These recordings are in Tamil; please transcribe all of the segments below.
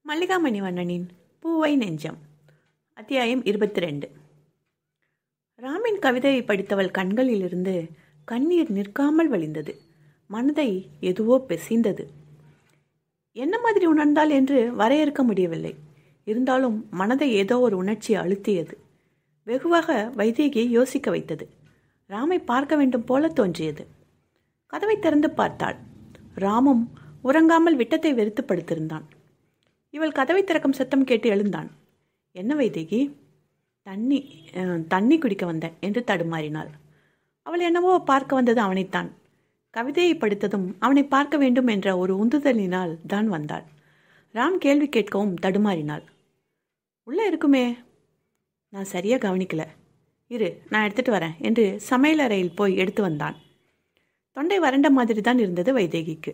மல்லிகாமணி வண்ணனின் பூவை நெஞ்சம் அத்தியாயம் இருபத்தி ரெண்டு ராமின் கவிதையை படித்தவள் கண்களிலிருந்து கண்ணீர் நிற்காமல் வழிந்தது மனதை எதுவோ பெசிந்தது என்ன மாதிரி உணர்ந்தாள் என்று வரையறுக்க முடியவில்லை இருந்தாலும் மனதை ஏதோ ஒரு உணர்ச்சி அழுத்தியது வெகுவாக வைதேகியை யோசிக்க வைத்தது ராமை பார்க்க வேண்டும் போல தோன்றியது கதவை திறந்து பார்த்தாள் ராமும் உறங்காமல் விட்டத்தை வெறுத்து படுத்திருந்தான் இவள் கதவை திறக்கும் சத்தம் கேட்டு எழுந்தான் என்ன வைதேகி தண்ணி அஹ், தண்ணி குடிக்க வந்தேன் என்று தடுமாறினாள் அவள் என்னவோ பார்க்க வந்தது அவனைத்தான் கவிதையை படித்ததும் அவனை பார்க்க வேண்டும் என்ற ஒரு உந்துதலினால் தான் வந்தாள் ராம் கேள்வி கேட்கவும் தடுமாறினாள் உள்ளே இருக்குமே நான் சரியாக கவனிக்கல இரு நான் எடுத்துட்டு வரேன் என்று சமையலறையில் போய் எடுத்து வந்தான் தொண்டை வறண்ட மாதிரி தான் இருந்தது வைதேகிக்கு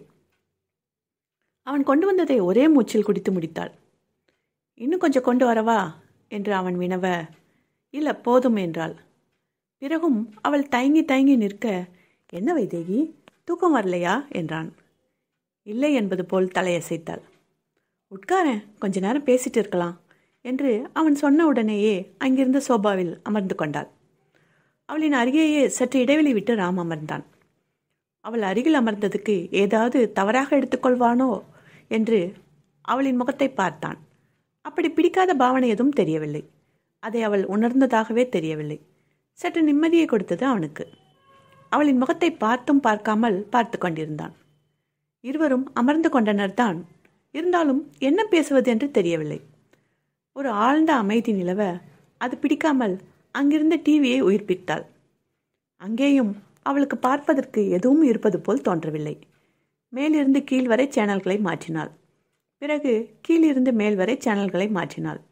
அவன் கொண்டு வந்ததை ஒரே மூச்சில் குடித்து முடித்தாள் இன்னும் கொஞ்சம் கொண்டு வரவா என்று அவன் வினவ இல்லை போதும் என்றாள் பிறகும் அவள் தயங்கி தயங்கி நிற்க என்ன வைதேகி தூக்கம் வரலையா என்றான் இல்லை என்பது போல் தலையசைத்தாள் உட்காரேன் கொஞ்ச நேரம் பேசிட்டு இருக்கலாம் என்று அவன் சொன்ன உடனேயே அங்கிருந்த சோபாவில் அமர்ந்து கொண்டாள் அவளின் அருகேயே சற்று இடைவெளி விட்டு ராம் அமர்ந்தான் அவள் அருகில் அமர்ந்ததுக்கு ஏதாவது தவறாக எடுத்துக்கொள்வானோ என்று அவளின் முகத்தை பார்த்தான் அப்படி பிடிக்காத பாவனை எதுவும் தெரியவில்லை அதை அவள் உணர்ந்ததாகவே தெரியவில்லை சற்று நிம்மதியை கொடுத்தது அவனுக்கு அவளின் முகத்தை பார்த்தும் பார்க்காமல் பார்த்து கொண்டிருந்தான் இருவரும் அமர்ந்து கொண்டனர் தான் இருந்தாலும் என்ன பேசுவது என்று தெரியவில்லை ஒரு ஆழ்ந்த அமைதி நிலவ அது பிடிக்காமல் அங்கிருந்த டிவியை உயிர்ப்பித்தாள் அங்கேயும் அவளுக்கு பார்ப்பதற்கு எதுவும் இருப்பது போல் தோன்றவில்லை மேலிருந்து கீழ் வரை சேனல்களை மாற்றினாள் பிறகு கீழிருந்து மேல் வரை சேனல்களை மாற்றினாள்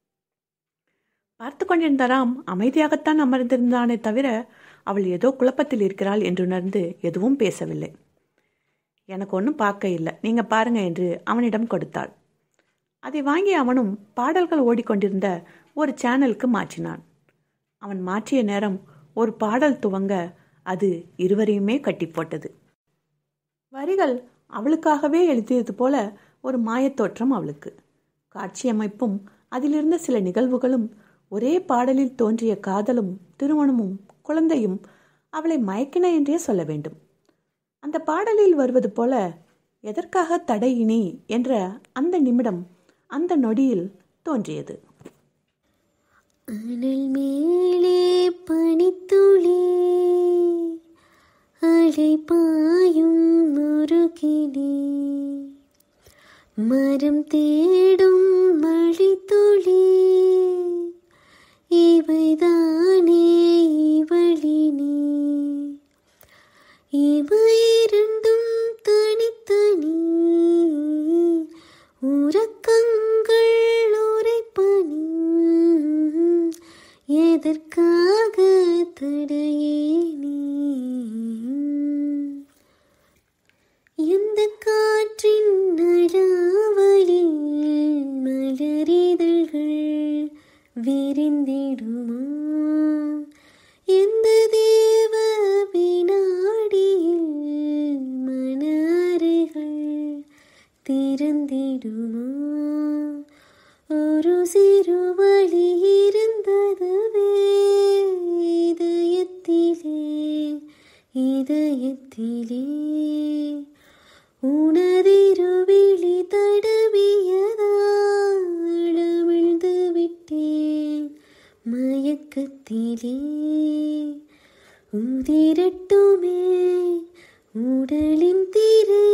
பார்த்து கொண்டிருந்த ராம் அமைதியாகத்தான் அமர்ந்திருந்தானே தவிர அவள் ஏதோ குழப்பத்தில் இருக்கிறாள் என்றுணர்ந்து எதுவும் பேசவில்லை எனக்கு ஒன்றும் பார்க்க இல்லை நீங்கள் பாருங்க என்று அவனிடம் கொடுத்தாள் அதை வாங்கி அவனும் பாடல்கள் ஓடிக்கொண்டிருந்த ஒரு சேனலுக்கு மாற்றினான் அவன் மாற்றிய நேரம் ஒரு பாடல் துவங்க அது இருவரையுமே கட்டி போட்டது வரிகள் அவளுக்காகவே எழுதியது போல ஒரு மாயத்தோற்றம் அவளுக்கு காட்சியமைப்பும் அதிலிருந்த சில நிகழ்வுகளும் ஒரே பாடலில் தோன்றிய காதலும் திருமணமும் குழந்தையும் அவளை மயக்கின என்றே சொல்ல வேண்டும் அந்த பாடலில் வருவது போல எதற்காக தடை இனி என்ற அந்த நிமிடம் அந்த நொடியில் தோன்றியது அனல் மேலே பனித்துளி அலை பாயும் ஒரு கிளி மரம் தேடும் மழைத்துளி இவைதானே இவளினி இவை இரண்டும் தனித்தனி உறக்கங்கள் உரைப்பனி எதற்காக தடையே நீ எந்த காற்றின் நடாவலில் மலரிதழ்கள் விரிந்திடுமா எந்த தேவ வினாடியில் மணாறுகள் திறந்திடுமா ஒரு சிறு வழி இருந்ததுவே இதயத்திலே இதயத்திலே உனதிருவிழி தடவியதால் அமிழ்ந்து விட்டேன் மயக்கத்திலே உதிரட்டுமே உடலின் திரை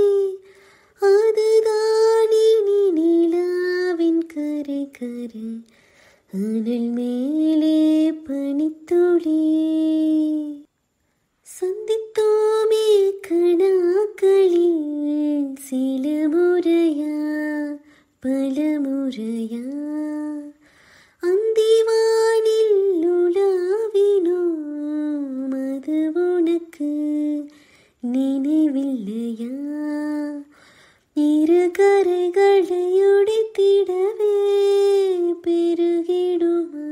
அதுதான் இனி நிலாவின் கரை கரை அனல் மேலே பனித்துளி சந்தித்தோமே கணாக்களில் சில முறையா பல முறையா அந்திவானில் உலாவினோ அது உனக்கு நினைவில்லையா இரு கரைகளை உடைத்திடவே பெருகிடுமா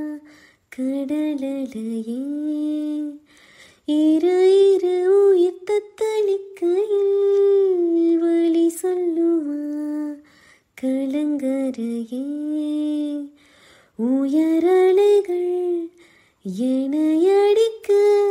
கடலையே இரு இரு உயிர் தத்தளிக்கையில் வழி சொல்லுமா கலங்கரையே உயரலைகள் எனையடிக்க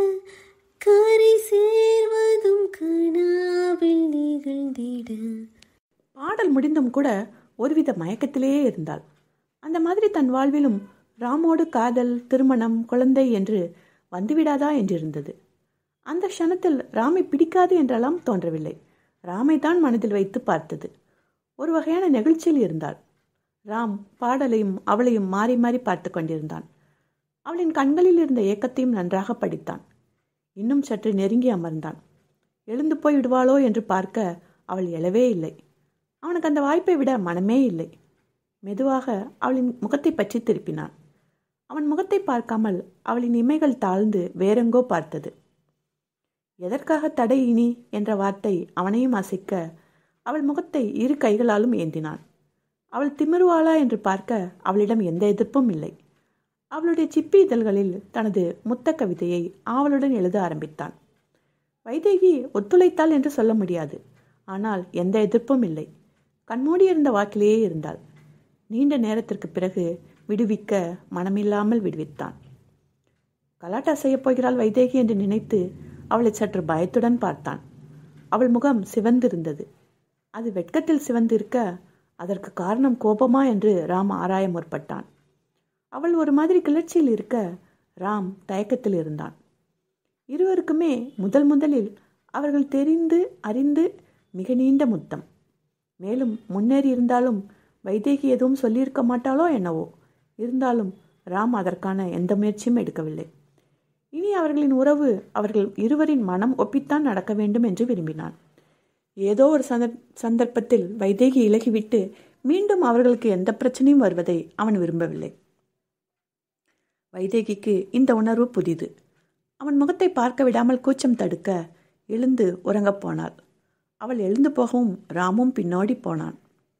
கரை சேர்வதும் கனாவில் நிகழ்ந்திட பாடல் முடிந்தும் கூட ஒருவித மயக்கத்திலேயே இருந்தாள் அந்த மாதிரி தன் வாழ்விலும் ராமோடு காதல் திருமணம் குழந்தை என்று வந்துவிடாதா என்றிருந்தது அந்த க்ஷணத்தில் ராமை பிடிக்காது என்றெல்லாம் தோன்றவில்லை ராமை தான் மனதில் வைத்து பார்த்தது ஒரு வகையான நெகிழ்ச்சியில் இருந்தாள் ராம் பாடலையும் அவளையும் மாறி மாறி பார்த்து கொண்டிருந்தான் அவளின் கண்களில் இருந்த ஏக்கத்தையும் நன்றாக படித்தான் இன்னும் சற்று நெருங்கி அமர்ந்தான் எழுந்து போய் விடுவாளோ என்று பார்க்க அவள் எழவே இல்லை அவனுக்கு அந்த வாய்ப்பை விட மனமே இல்லை மெதுவாக அவளின் முகத்தை பற்றி திருப்பினான் அவன் முகத்தை பார்க்காமல் அவளின் இமைகள் தாழ்ந்து வேறெங்கோ பார்த்தது எதற்காக தடை இனி என்ற வார்த்தை அவனையும் அசைக்க அவள் முகத்தை இரு கைகளாலும் ஏந்தினான் அவள் திமிருவாளா என்று பார்க்க அவளிடம் எந்த எதிர்ப்பும் இல்லை அவளுடைய சிப்பி இதழ்களில் தனது முத்த கவிதையை ஆவலுடன் எழுத ஆரம்பித்தான் வைதேகி ஒத்துழைத்தாள் என்று சொல்ல முடியாது ஆனால் எந்த எதிர்ப்பும் இல்லை கண்மூடியிருந்த வாக்கிலேயே இருந்தாள் நீண்ட நேரத்திற்கு பிறகு விடுவிக்க மனமில்லாமல் விடுவித்தான் கலாட்டா செய்யப் போகிறாள் வைதேகி என்று நினைத்து அவளை சற்று பயத்துடன் பார்த்தான் அவள் முகம் சிவந்திருந்தது அது வெட்கத்தில் சிவந்திருக்க அதற்கு காரணம் கோபமா என்று ராம் ஆராய முற்பட்டான் அவள் ஒரு மாதிரி கிளர்ச்சியில் இருக்க ராம் தயக்கத்தில் இருந்தான் இருவருக்குமே முதல் முதலில் அவர்கள் தெரிந்து அறிந்து மிக நீண்ட முத்தம் மேலும் முன்னேறி இருந்தாலும் வைதேகி எதுவும் சொல்லியிருக்க மாட்டாளோ என்னவோ இருந்தாலும் ராம் அதற்கான எந்த முயற்சியும் எடுக்கவில்லை இனி அவர்களின் உறவு அவர்கள் இருவரின் மனம் ஒப்பித்தான் நடக்க வேண்டும் என்று விரும்பினான் ஏதோ ஒரு சந்தர் சந்தர்ப்பத்தில் வைதேகி இலகிவிட்டு மீண்டும் அவர்களுக்கு எந்த பிரச்சனையும் வருவதை அவன் விரும்பவில்லை வைதேகிக்கு இந்த உணர்வு புதிது அவன் முகத்தை பார்க்க விடாமல் கூச்சம் தடுக்க எழுந்து உறங்கப் போனாள் அவள் எழுந்து போகவும் ராமும் பின்னோடி போனான்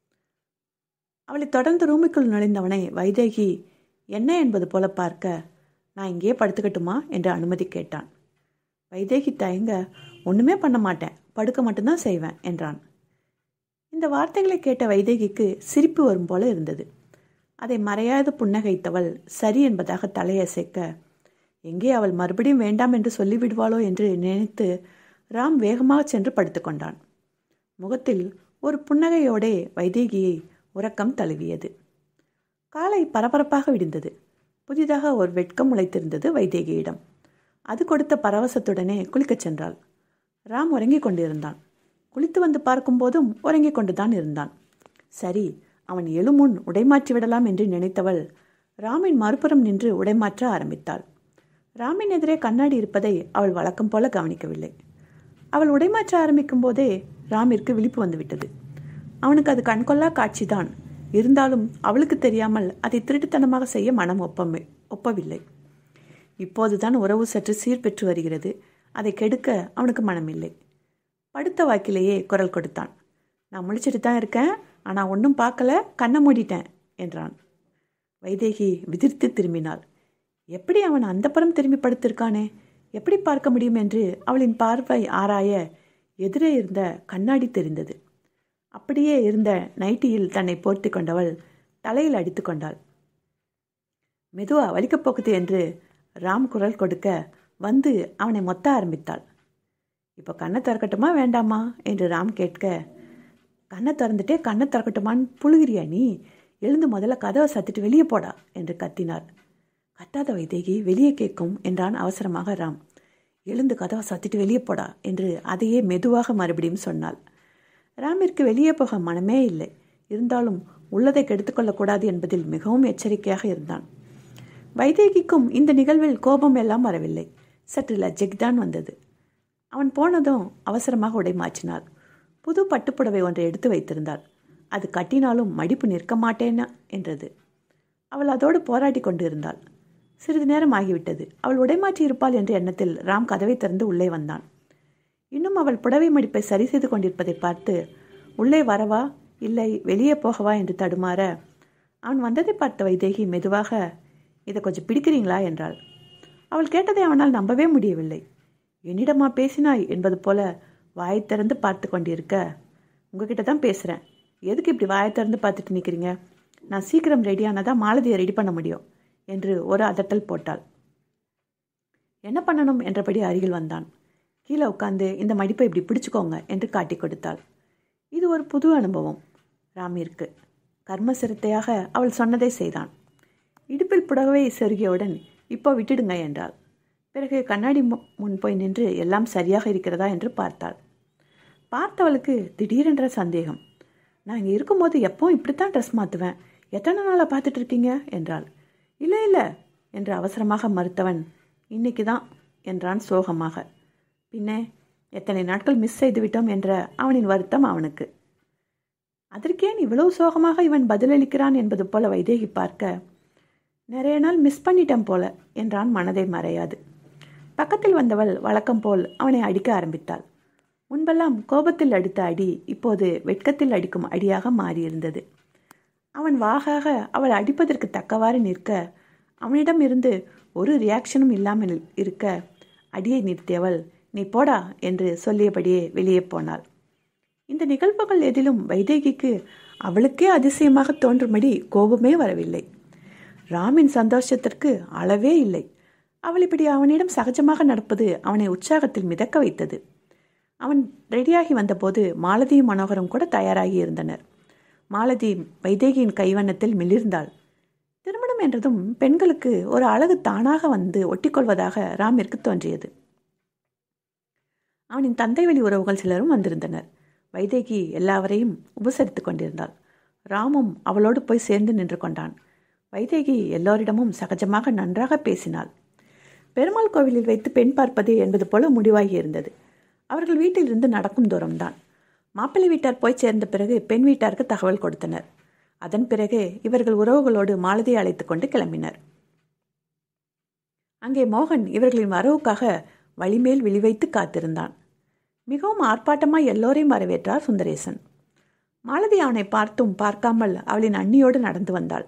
அவளை தொடர்ந்து ரூமுக்குள் நுழைந்தவனை வைதேகி என்ன என்பது போல பார்க்க நான் இங்கேயே படுத்துக்கட்டுமா என்று அனுமதி கேட்டான் வைதேகி தயங்க ஒன்றுமே பண்ண மாட்டேன் படுக்க மட்டும்தான் செய்வேன் என்றான் இந்த வார்த்தைகளை கேட்ட வைதேகிக்கு சிரிப்பு வரும் போல இருந்தது அதை மறையாது புன்னகைத்தவள் சரி என்பதாக தலையசைக்க எங்கே அவள் மறுபடியும் வேண்டாம் என்று சொல்லிவிடுவாளோ என்று நினைத்து ராம் வேகமாக சென்று படுத்துக்கொண்டான் முகத்தில் ஒரு புன்னகையோடே வைதேகியை உறக்கம் தழுவியது காலை பரபரப்பாக விடிந்தது புதிதாக ஒரு வெட்கம் முளைத்திருந்தது வைதேகியிடம் அது கொடுத்த பரவசத்துடனே குளிக்கச் சென்றாள் ராம் உறங்கிக் கொண்டிருந்தான் குளித்து வந்து பார்க்கும்போதும் உறங்கிக் கொண்டுதான் இருந்தான் சரி அவன் எழுமுன் உடைமாற்றி விடலாம் என்று நினைத்தவள் ராமின் மறுபுறம் நின்று உடைமாற்ற ஆரம்பித்தாள் ராமின் எதிரே கண்ணாடி இருப்பதை அவள் வழக்கம் போல கவனிக்கவில்லை அவள் உடைமாற்ற ஆரம்பிக்கும் போதே ராமிற்கு விழிப்பு வந்துவிட்டது அவனுக்கு அது கண்கொள்ளா காட்சிதான் இருந்தாலும் அவளுக்கு தெரியாமல் அதை திருட்டுத்தனமாக செய்ய மனம் ஒப்பமே ஒப்பவில்லை இப்போதுதான் உறவு சற்று சீர்பெற்று வருகிறது அதை கெடுக்க அவனுக்கு மனமில்லை படுத்த வாக்கிலேயே குரல் கொடுத்தான் நான் முழிச்சிட்டு தான் இருக்கேன் ஆனால் ஒன்றும் பார்க்கல கண்ணை மூடிட்டேன் என்றான் வைதேகி விதிர்த்து திரும்பினாள் எப்படி அவன் அந்த புறம் திரும்பி படுத்திருக்கானே எப்படி பார்க்க முடியும் என்று அவளின் பார்வை ஆராய எதிரே இருந்த கண்ணாடி தெரிந்தது அப்படியே இருந்த நைட்டியில் தன்னை போர்த்தி கொண்டவள் தலையில் அடித்து கொண்டாள் மெதுவா வலிக்கப் போகுது என்று ராம் குரல் கொடுக்க வந்து அவனை மொத்த ஆரம்பித்தாள் இப்போ கண்ணை திறக்கட்டுமா வேண்டாமா என்று ராம் கேட்க கண்ணை திறந்துட்டே கண்ணை திறக்கட்டுமான்னு புழுகிறியா நீ எழுந்து முதல்ல கதவை சத்திட்டு வெளியே போடா என்று கத்தினார் கத்தாத வைதேகி வெளியே கேட்கும் என்றான் அவசரமாக ராம் எழுந்து கதவை சத்திட்டு வெளியே போடா என்று அதையே மெதுவாக மறுபடியும் சொன்னாள் ராமிற்கு வெளியே போக மனமே இல்லை இருந்தாலும் உள்ளதை கெடுத்துக்கொள்ளக்கூடாது என்பதில் மிகவும் எச்சரிக்கையாக இருந்தான் வைதேகிக்கும் இந்த நிகழ்வில் கோபம் எல்லாம் வரவில்லை சற்று லஜ்ஜைதான் வந்தது அவன் போனதும் அவசரமாக உடை மாற்றினாள் புது பட்டுப்புடவை ஒன்றை எடுத்து வைத்திருந்தாள் அது கட்டினாலும் மடிப்பு நிற்க மாட்டேனா என்றது அவள் அதோடு போராடி கொண்டு இருந்தாள் சிறிது நேரம் ஆகிவிட்டது அவள் உடைமாற்றி இருப்பாள் என்ற எண்ணத்தில் ராம் கதவை திறந்து உள்ளே வந்தான் இன்னும் அவள் புடவை மடிப்பை சரி செய்து கொண்டிருப்பதை பார்த்து உள்ளே வரவா இல்லை வெளியே போகவா என்று தடுமாற அவன் வந்ததை பார்த்த வைதேகி மெதுவாக இதை கொஞ்சம் பிடிக்கிறீங்களா என்றாள் அவள் கேட்டதை அவனால் நம்பவே முடியவில்லை என்னிடமா பேசினாய் என்பது போல வாய் திறந்து பார்த்து கொண்டிருக்க உங்ககிட்ட தான் பேசுகிறேன் எதுக்கு இப்படி வாயை திறந்து பார்த்துட்டு நிற்கிறீங்க நான் சீக்கிரம் ரெடியானதா மாலதியை ரெடி பண்ண முடியும் என்று ஒரு அதட்டல் போட்டாள் என்ன பண்ணணும் என்றபடி அருகில் வந்தான் கீழே உட்காந்து இந்த மடிப்பை இப்படி பிடிச்சுக்கோங்க என்று காட்டி கொடுத்தாள் இது ஒரு புது அனுபவம் ராமிற்கு கர்ம சிரத்தையாக அவள் சொன்னதை செய்தான் இடுப்பில் புடவை செருகியவுடன் இப்போ விட்டுடுங்க என்றாள் பிறகு கண்ணாடி மு- முன் போய் நின்று எல்லாம் சரியாக இருக்கிறதா என்று பார்த்தாள் பார்த்தவளுக்கு திடீரென்ற சந்தேகம் நான் இங்கே இருக்கும்போது எப்பவும் இப்படித்தான் ட்ரெஸ் மாற்றுவேன் எத்தனை நாளாக பார்த்துட்டு இருக்கீங்க என்றாள் இல்லை இல்லை என்று அவசரமாக மறுத்தவன் இன்னைக்கு தான் என்றான் சோகமாக பின்னே எத்தனை நாட்கள் மிஸ் செய்து விட்டோம் என்ற அவனின் வருத்தம் அவனுக்கு அதற்கேன் இவ்வளவு சோகமாக இவன் பதிலளிக்கிறான் என்பது போல வைதேகி பார்க்க நிறைய நாள் மிஸ் பண்ணிட்டேன் போல என்றான் மனதை மறையாது பக்கத்தில் வந்தவள் வழக்கம் போல் அவனை அடிக்க ஆரம்பித்தாள் முன்பெல்லாம் கோபத்தில் அடித்த அடி இப்போது வெட்கத்தில் அடிக்கும் அடியாக மாறியிருந்தது அவன் வாகாக அவள் அடிப்பதற்கு தக்கவாறு நிற்க அவனிடம் இருந்து ஒரு ரியாக்ஷனும் இல்லாமல் இருக்க அடியை நிறுத்தியவள் நீ போடா என்று சொல்லியபடியே வெளியே போனாள் இந்த நிகழ்வுகள் எதிலும் வைதேகிக்கு அவளுக்கே அதிசயமாக தோன்றும்படி கோபமே வரவில்லை ராமின் சந்தோஷத்திற்கு அளவே இல்லை அவள் இப்படி அவனிடம் சகஜமாக நடப்பது அவனை உற்சாகத்தில் மிதக்க வைத்தது அவன் ரெடியாகி வந்தபோது மாலதியும் மனோகரும் கூட தயாராகி இருந்தனர் மாலதி வைதேகியின் கைவண்ணத்தில் மிளிர்ந்தாள் திருமணம் என்றதும் பெண்களுக்கு ஒரு அழகு தானாக வந்து ஒட்டிக்கொள்வதாக ராமிற்கு தோன்றியது அவனின் தந்தை வழி உறவுகள் சிலரும் வந்திருந்தனர் வைதேகி எல்லாவரையும் உபசரித்துக் கொண்டிருந்தாள் ராமும் அவளோடு போய் சேர்ந்து நின்று கொண்டான் வைதேகி எல்லோரிடமும் சகஜமாக நன்றாக பேசினாள் பெருமாள் கோவிலில் வைத்து பெண் பார்ப்பது என்பது போல முடிவாகி இருந்தது அவர்கள் வீட்டிலிருந்து நடக்கும் தூரம்தான் மாப்பிள்ளை வீட்டார் போய் சேர்ந்த பிறகு பெண் வீட்டாருக்கு தகவல் கொடுத்தனர் அதன் பிறகு இவர்கள் உறவுகளோடு மாலதியை அழைத்து கொண்டு கிளம்பினர் அங்கே மோகன் இவர்களின் வரவுக்காக வழிமேல் விழிவைத்து காத்திருந்தான் மிகவும் ஆர்ப்பாட்டமாய் எல்லோரையும் வரவேற்றார் சுந்தரேசன் மாலதி அவனை பார்த்தும் பார்க்காமல் அவளின் அண்ணியோடு நடந்து வந்தாள்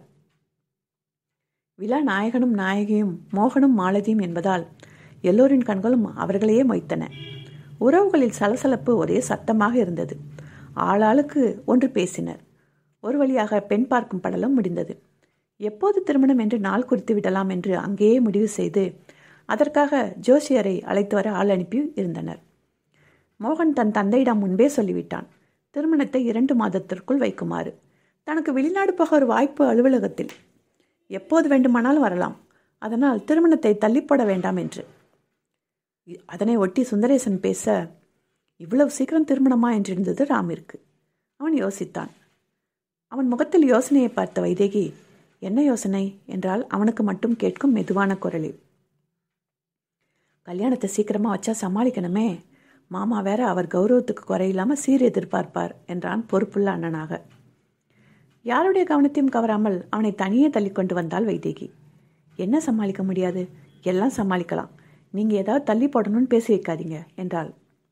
விழா நாயகனும் நாயகியும் மோகனும் மாலதியும் என்பதால் எல்லோரின் கண்களும் அவர்களையே மொய்த்தன உறவுகளில் சலசலப்பு ஒரே சத்தமாக இருந்தது ஆளாளுக்கு ஒன்று பேசினர் ஒரு வழியாக பெண் பார்க்கும் படலம் முடிந்தது எப்போது திருமணம் என்று நாள் குறித்து விடலாம் என்று அங்கேயே முடிவு செய்து அதற்காக ஜோசியரை அழைத்து வர ஆள் அனுப்பி இருந்தனர் மோகன் தன் தந்தையிடம் முன்பே சொல்லிவிட்டான் திருமணத்தை இரண்டு மாதத்திற்குள் வைக்குமாறு தனக்கு வெளிநாடு போக ஒரு வாய்ப்பு அலுவலகத்தில் எப்போது வேண்டுமானாலும் வரலாம் அதனால் திருமணத்தை தள்ளிப்போட வேண்டாம் என்று இ- அதனை ஒட்டி சுந்தரேசன் பேச இவ்வளவு சீக்கிரம் திருமணமா என்றிருந்தது ராமிற்கு அவன் யோசித்தான் அவன் முகத்தில் யோசனையை பார்த்த வைதேகி என்ன யோசனை என்றால் அவனுக்கு மட்டும் கேட்கும் மெதுவான குரலில் கல்யாணத்தை சீக்கிரமா வச்சா சமாளிக்கணுமே மாமா வேற அவர் கௌரவத்துக்கு குறையில்லாம சீர் எதிர்பார்ப்பார் என்றான் பொறுப்புள்ள அண்ணனாக யாருடைய கவனத்தையும் கவராமல் அவனை தனியே தள்ளிக்கொண்டு வந்தாள் வைதேகி என்ன சமாளிக்க முடியாது எல்லாம் சமாளிக்கலாம் நீங்க ஏதாவது தள்ளி போடணும்னு பேசி வைக்காதீங்க என்றாள்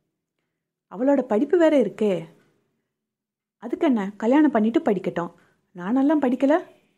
அவளோட படிப்பு வேற இருக்கே அதுக்கு என்ன கல்யாணம் பண்ணிட்டு படிக்கட்டும் நானெல்லாம் படிக்கல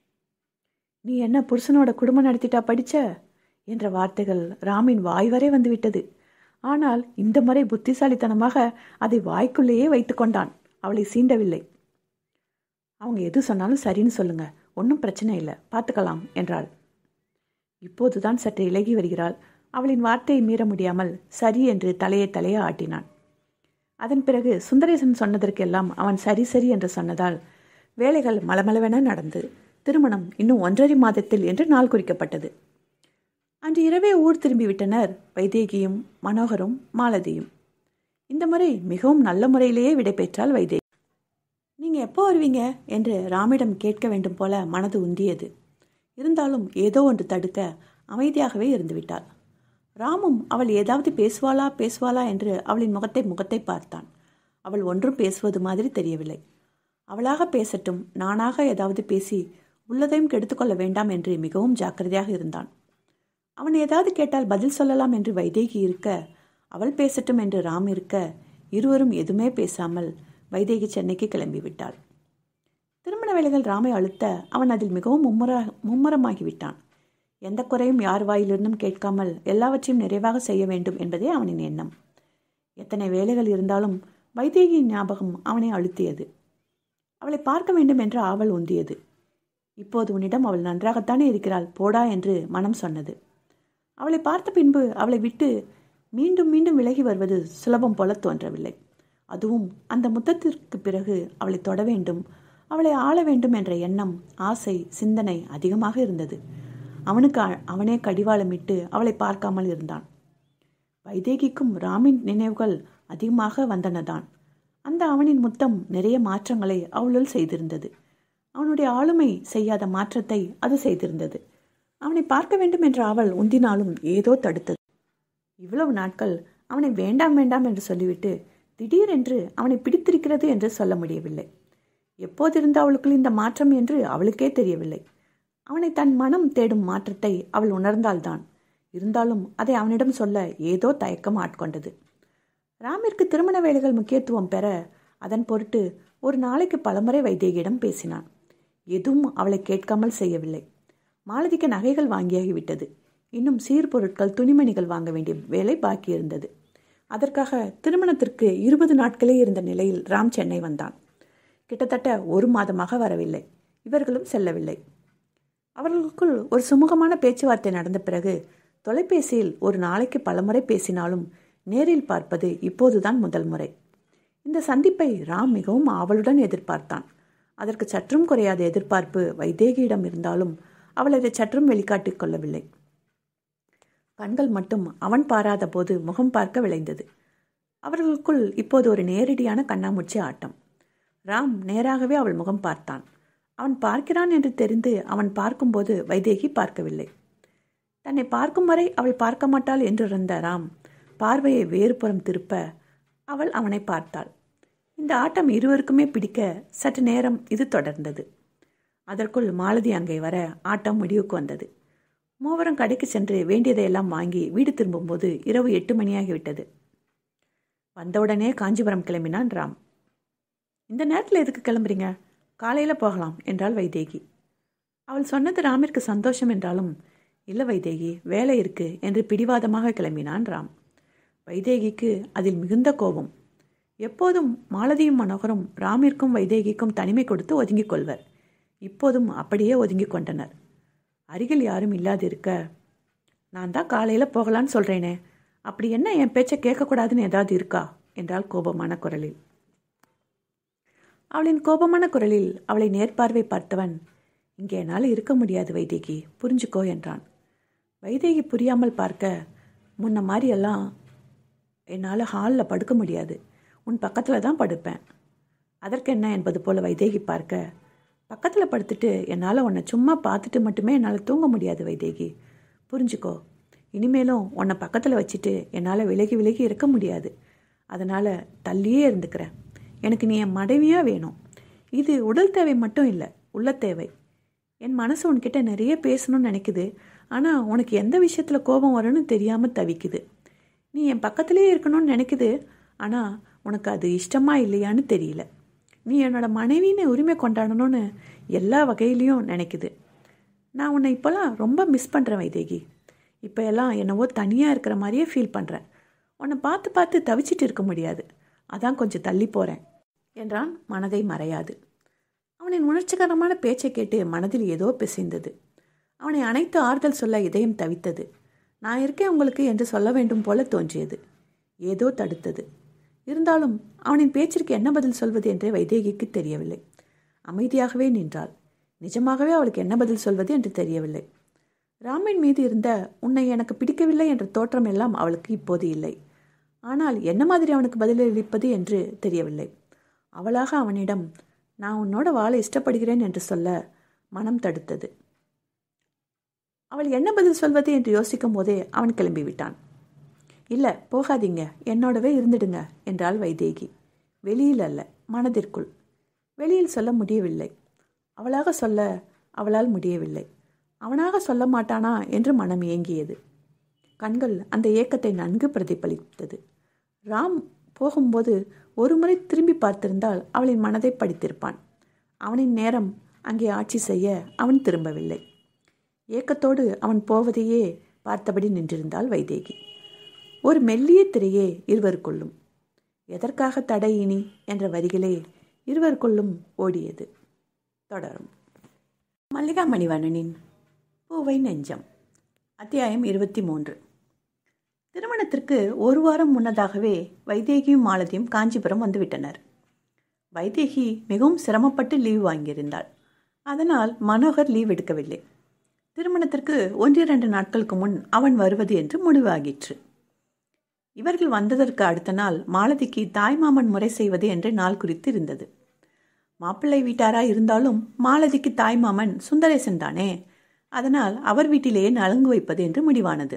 நீ என்ன புருஷனோட குடும்பம் நடத்திட்டா படிச்ச என்ற வார்த்தைகள் ராமின் வாய் வரை வந்துவிட்டது ஆனால் இந்த முறை புத்திசாலித்தனமாக அதை வாய்க்குள்ளேயே வைத்து கொண்டான் அவளை சீண்டவில்லை அவங்க எது சொன்னாலும் சரின்னு சொல்லுங்க ஒன்றும் பிரச்சனை இல்லை பார்த்துக்கலாம் என்றாள் இப்போதுதான் சற்று இலகி வருகிறாள் அவளின் வார்த்தையை மீற முடியாமல் சரி என்று தலையை தலையை ஆட்டினான் அதன் பிறகு சுந்தரேசன் சொன்னதற்கெல்லாம் அவன் சரி சரி என்று சொன்னதால் வேலைகள் மளமளவென நடந்து திருமணம் இன்னும் ஒன்றரை மாதத்தில் என்று நாள் குறிக்கப்பட்டது அன்று இரவே ஊர் திரும்பிவிட்டனர் வைதேகியும் மனோகரும் மாலதியும் இந்த முறை மிகவும் நல்ல முறையிலேயே விடைபெற்றாள் வைதேகி நீங்க எப்போ வருவீங்க என்று ராமிடம் கேட்க வேண்டும் போல மனது உந்தியது இருந்தாலும் ஏதோ ஒன்று தடுக்க அமைதியாகவே இருந்துவிட்டாள் ராமும் அவள் ஏதாவது பேசுவாளா பேசுவாளா என்று அவளின் முகத்தை முகத்தை பார்த்தான் அவள் ஒன்றும் பேசுவது மாதிரி தெரியவில்லை அவளாக பேசட்டும் நானாக ஏதாவது பேசி உள்ளதையும் கெடுத்துக்கொள்ள வேண்டாம் என்று மிகவும் ஜாக்கிரதையாக இருந்தான் அவன் ஏதாவது கேட்டால் பதில் சொல்லலாம் என்று வைதேகி இருக்க அவள் பேசட்டும் என்று ராம் இருக்க இருவரும் எதுவுமே பேசாமல் வைதேகி சென்னைக்கு கிளம்பி விட்டாள் திருமண வேலைகள் ராமை அழுத்த அவன் அதில் மிகவும் மும்முர மும்முரமாகிவிட்டான் எந்த குறையும் யார் வாயிலிருந்தும் கேட்காமல் எல்லாவற்றையும் நிறைவாக செய்ய வேண்டும் என்பதே அவனின் எண்ணம் எத்தனை வேலைகள் இருந்தாலும் வைதேகியின் ஞாபகம் அவனை அழுத்தியது அவளை பார்க்க வேண்டும் என்ற ஆவல் உந்தியது இப்போது உன்னிடம் அவள் நன்றாகத்தானே இருக்கிறாள் போடா என்று மனம் சொன்னது அவளை பார்த்த பின்பு அவளை விட்டு மீண்டும் மீண்டும் விலகி வருவது சுலபம் போல தோன்றவில்லை அதுவும் அந்த முத்தத்திற்கு பிறகு அவளை தொட வேண்டும் அவளை ஆள வேண்டும் என்ற எண்ணம் ஆசை சிந்தனை அதிகமாக இருந்தது அவனுக்கு அவனே கடிவாளமிட்டு அவளை பார்க்காமல் இருந்தான் வைதேகிக்கும் ராமின் நினைவுகள் அதிகமாக வந்தனதான் அந்த அவனின் முத்தம் நிறைய மாற்றங்களை அவளுள் செய்திருந்தது அவனுடைய ஆளுமை செய்யாத மாற்றத்தை அது செய்திருந்தது அவனை பார்க்க வேண்டும் என்ற அவள் உந்தினாலும் ஏதோ தடுத்தது இவ்வளவு நாட்கள் அவனை வேண்டாம் வேண்டாம் என்று சொல்லிவிட்டு திடீரென்று அவனை பிடித்திருக்கிறது என்று சொல்ல முடியவில்லை எப்போதிருந்து அவளுக்குள் இந்த மாற்றம் என்று அவளுக்கே தெரியவில்லை அவனை தன் மனம் தேடும் மாற்றத்தை அவள் உணர்ந்தால்தான் இருந்தாலும் அதை அவனிடம் சொல்ல ஏதோ தயக்கம் ஆட்கொண்டது ராமிற்கு திருமண வேலைகள் முக்கியத்துவம் பெற அதன் பொருட்டு ஒரு நாளைக்கு பலமுறை வைதேகியிடம் பேசினான் எதுவும் அவளை கேட்காமல் செய்யவில்லை மாலதிக்கு நகைகள் வாங்கியாகிவிட்டது இன்னும் சீர்பொருட்கள் துணிமணிகள் வாங்க வேண்டிய வேலை பாக்கி இருந்தது அதற்காக திருமணத்திற்கு இருபது நாட்களே இருந்த நிலையில் ராம் சென்னை வந்தான் கிட்டத்தட்ட ஒரு மாதமாக வரவில்லை இவர்களும் செல்லவில்லை அவர்களுக்குள் ஒரு சுமூகமான பேச்சுவார்த்தை நடந்த பிறகு தொலைபேசியில் ஒரு நாளைக்கு பலமுறை பேசினாலும் நேரில் பார்ப்பது இப்போதுதான் முதல் முறை இந்த சந்திப்பை ராம் மிகவும் ஆவலுடன் எதிர்பார்த்தான் அதற்கு சற்றும் குறையாத எதிர்பார்ப்பு வைதேகியிடம் இருந்தாலும் அவள் அதை சற்றும் வெளிக்காட்டிக் கொள்ளவில்லை கண்கள் மட்டும் அவன் பாராத போது முகம் பார்க்க விளைந்தது அவர்களுக்குள் இப்போது ஒரு நேரடியான கண்ணாமூச்சி ஆட்டம் ராம் நேராகவே அவள் முகம் பார்த்தான் அவன் பார்க்கிறான் என்று தெரிந்து அவன் பார்க்கும்போது வைதேகி பார்க்கவில்லை தன்னை பார்க்கும் வரை அவள் பார்க்க மாட்டாள் என்றிருந்த ராம் பார்வையை வேறு புறம் திருப்ப அவள் அவனை பார்த்தாள் இந்த ஆட்டம் இருவருக்குமே பிடிக்க சற்று நேரம் இது தொடர்ந்தது அதற்குள் மாலதி அங்கே வர ஆட்டம் முடிவுக்கு வந்தது மூவரும் கடைக்கு சென்று வேண்டியதையெல்லாம் வாங்கி வீடு திரும்பும்போது இரவு எட்டு மணியாகிவிட்டது வந்தவுடனே காஞ்சிபுரம் கிளம்பினான் ராம் இந்த நேரத்தில் எதுக்கு கிளம்புறீங்க காலையில் போகலாம் என்றாள் வைதேகி அவள் சொன்னது ராமிற்கு சந்தோஷம் என்றாலும் இல்லை வைதேகி வேலை இருக்கு என்று பிடிவாதமாக கிளம்பினான் ராம் வைதேகிக்கு அதில் மிகுந்த கோபம் எப்போதும் மாலதியும் மனோகரும் ராமிற்கும் வைதேகிக்கும் தனிமை கொடுத்து ஒதுங்கிக் கொள்வர் இப்போதும் அப்படியே ஒதுங்கிக் கொண்டனர் அருகில் யாரும் இல்லாதிருக்க நான் தான் காலையில் போகலான்னு சொல்கிறேனே அப்படி என்ன என் பேச்சை கேட்கக்கூடாதுன்னு ஏதாவது இருக்கா என்றாள் கோபமான குரலில் அவளின் கோபமான குரலில் அவளை நேர்பார்வை பார்த்தவன் இங்கே என்னால் இருக்க முடியாது வைதேகி புரிஞ்சுக்கோ என்றான் வைதேகி புரியாமல் பார்க்க முன்ன மாதிரியெல்லாம் என்னால் ஹாலில் படுக்க முடியாது உன் பக்கத்தில் தான் படுப்பேன் அதற்கு என்ன என்பது போல் வைதேகி பார்க்க பக்கத்தில் படுத்துட்டு என்னால் உன்னை சும்மா பார்த்துட்டு மட்டுமே என்னால் தூங்க முடியாது வைதேகி புரிஞ்சுக்கோ இனிமேலும் உன்னை பக்கத்தில் வச்சுட்டு என்னால் விலகி விலகி இருக்க முடியாது அதனால் தள்ளியே இருந்துக்கிறேன் எனக்கு நீ என் மனைவியாக வேணும் இது உடல் தேவை மட்டும் இல்லை உள்ள தேவை என் மனசு உன்கிட்ட நிறைய பேசணும்னு நினைக்குது ஆனால் உனக்கு எந்த விஷயத்தில் கோபம் வரும்னு தெரியாமல் தவிக்குது நீ என் பக்கத்திலே இருக்கணும்னு நினைக்குது ஆனால் உனக்கு அது இஷ்டமா இல்லையான்னு தெரியல நீ என்னோட மனைவின்னு உரிமை கொண்டாடணும்னு எல்லா வகையிலையும் நினைக்குது நான் உன்னை இப்போல்லாம் ரொம்ப மிஸ் பண்ணுறேன் வைதேகி இப்போ எல்லாம் என்னவோ தனியாக இருக்கிற மாதிரியே ஃபீல் பண்ணுறேன் உன்னை பார்த்து பார்த்து தவிச்சிட்டு இருக்க முடியாது அதான் கொஞ்சம் தள்ளி போகிறேன் என்றான் மனதை மறையாது அவனின் உணர்ச்சிகரமான பேச்சை கேட்டு மனதில் ஏதோ பிசைந்தது அவனை அனைத்து ஆறுதல் சொல்ல இதயம் தவித்தது நான் இருக்கேன் உங்களுக்கு என்று சொல்ல வேண்டும் போல தோன்றியது ஏதோ தடுத்தது இருந்தாலும் அவனின் பேச்சிற்கு என்ன பதில் சொல்வது என்றே வைதேகிக்கு தெரியவில்லை அமைதியாகவே நின்றாள் நிஜமாகவே அவளுக்கு என்ன பதில் சொல்வது என்று தெரியவில்லை ராமின் மீது இருந்த உன்னை எனக்கு பிடிக்கவில்லை என்ற தோற்றம் எல்லாம் அவளுக்கு இப்போது இல்லை ஆனால் என்ன மாதிரி அவனுக்கு பதிலளிப்பது என்று தெரியவில்லை அவளாக அவனிடம் நான் உன்னோட வாழ இஷ்டப்படுகிறேன் என்று சொல்ல மனம் தடுத்தது அவள் என்ன பதில் சொல்வது என்று யோசிக்கும் போதே அவன் கிளம்பிவிட்டான் இல்லை போகாதீங்க என்னோடவே இருந்துடுங்க என்றாள் வைதேகி வெளியில் அல்ல மனதிற்குள் வெளியில் சொல்ல முடியவில்லை அவளாக சொல்ல அவளால் முடியவில்லை அவனாக சொல்ல மாட்டானா என்று மனம் ஏங்கியது கண்கள் அந்த ஏக்கத்தை நன்கு பிரதிபலித்தது ராம் போகும்போது ஒரு முறை திரும்பி பார்த்திருந்தால் அவளின் மனதை படித்திருப்பான் அவனின் நேரம் அங்கே ஆட்சி செய்ய அவன் திரும்பவில்லை ஏக்கத்தோடு அவன் போவதையே பார்த்தபடி நின்றிருந்தாள் வைதேகி ஒரு மெல்லிய திரையே இருவருக்குள்ளும் எதற்காக தடை இனி என்ற வரிகளே இருவருக்குள்ளும் ஓடியது தொடரும் மல்லிகா மணிவண்ணனின் பூவை நெஞ்சம் அத்தியாயம் இருபத்தி மூன்று திருமணத்திற்கு ஒரு வாரம் முன்னதாகவே வைதேகியும் மாலதியும் காஞ்சிபுரம் வந்துவிட்டனர் வைதேகி மிகவும் சிரமப்பட்டு லீவ் வாங்கியிருந்தாள் அதனால் மனோகர் லீவ் எடுக்கவில்லை திருமணத்திற்கு ஒன்றிரண்டு நாட்களுக்கு முன் அவன் வருவது என்று முடிவாகிற்று இவர்கள் வந்ததற்கு அடுத்த நாள் மாலதிக்கு தாய்மாமன் முறை செய்வது என்று நாள் குறித்து இருந்தது மாப்பிள்ளை வீட்டாராய் இருந்தாலும் மாலதிக்கு தாய்மாமன் சுந்தரேசன் தானே அதனால் அவர் வீட்டிலேயே நலங்கு வைப்பது என்று முடிவானது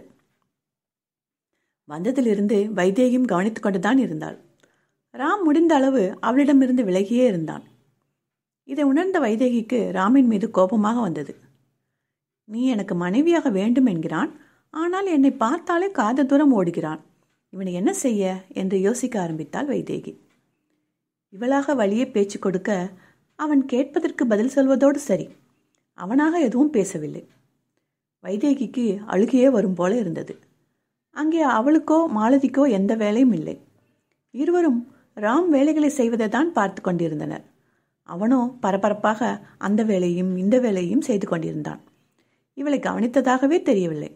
வந்ததிலிருந்து வைதேகியும் கவனித்துக் கொண்டுதான் இருந்தாள் ராம் முடிந்த அளவு அவளிடமிருந்து விலகியே இருந்தான் இதை உணர்ந்த வைதேகிக்கு ராமின் மீது கோபமாக வந்தது நீ எனக்கு மனைவியாக வேண்டும் என்கிறான் ஆனால் என்னை பார்த்தாலே காத தூரம் ஓடுகிறான் இவனை என்ன செய்ய என்று யோசிக்க ஆரம்பித்தாள் வைதேகி இவளாக வழியே பேச்சு கொடுக்க அவன் கேட்பதற்கு பதில் சொல்வதோடு சரி அவனாக எதுவும் பேசவில்லை வைதேகிக்கு அழுகையே வரும் போல இருந்தது அங்கே அவளுக்கோ மாலதிக்கோ எந்த வேலையும் இல்லை இருவரும் ராம் வேலைகளை செய்வதை தான் பார்த்து கொண்டிருந்தனர் அவனோ பரபரப்பாக அந்த வேலையும் இந்த வேலையும் செய்து கொண்டிருந்தான் இவளை கவனித்ததாகவே தெரியவில்லை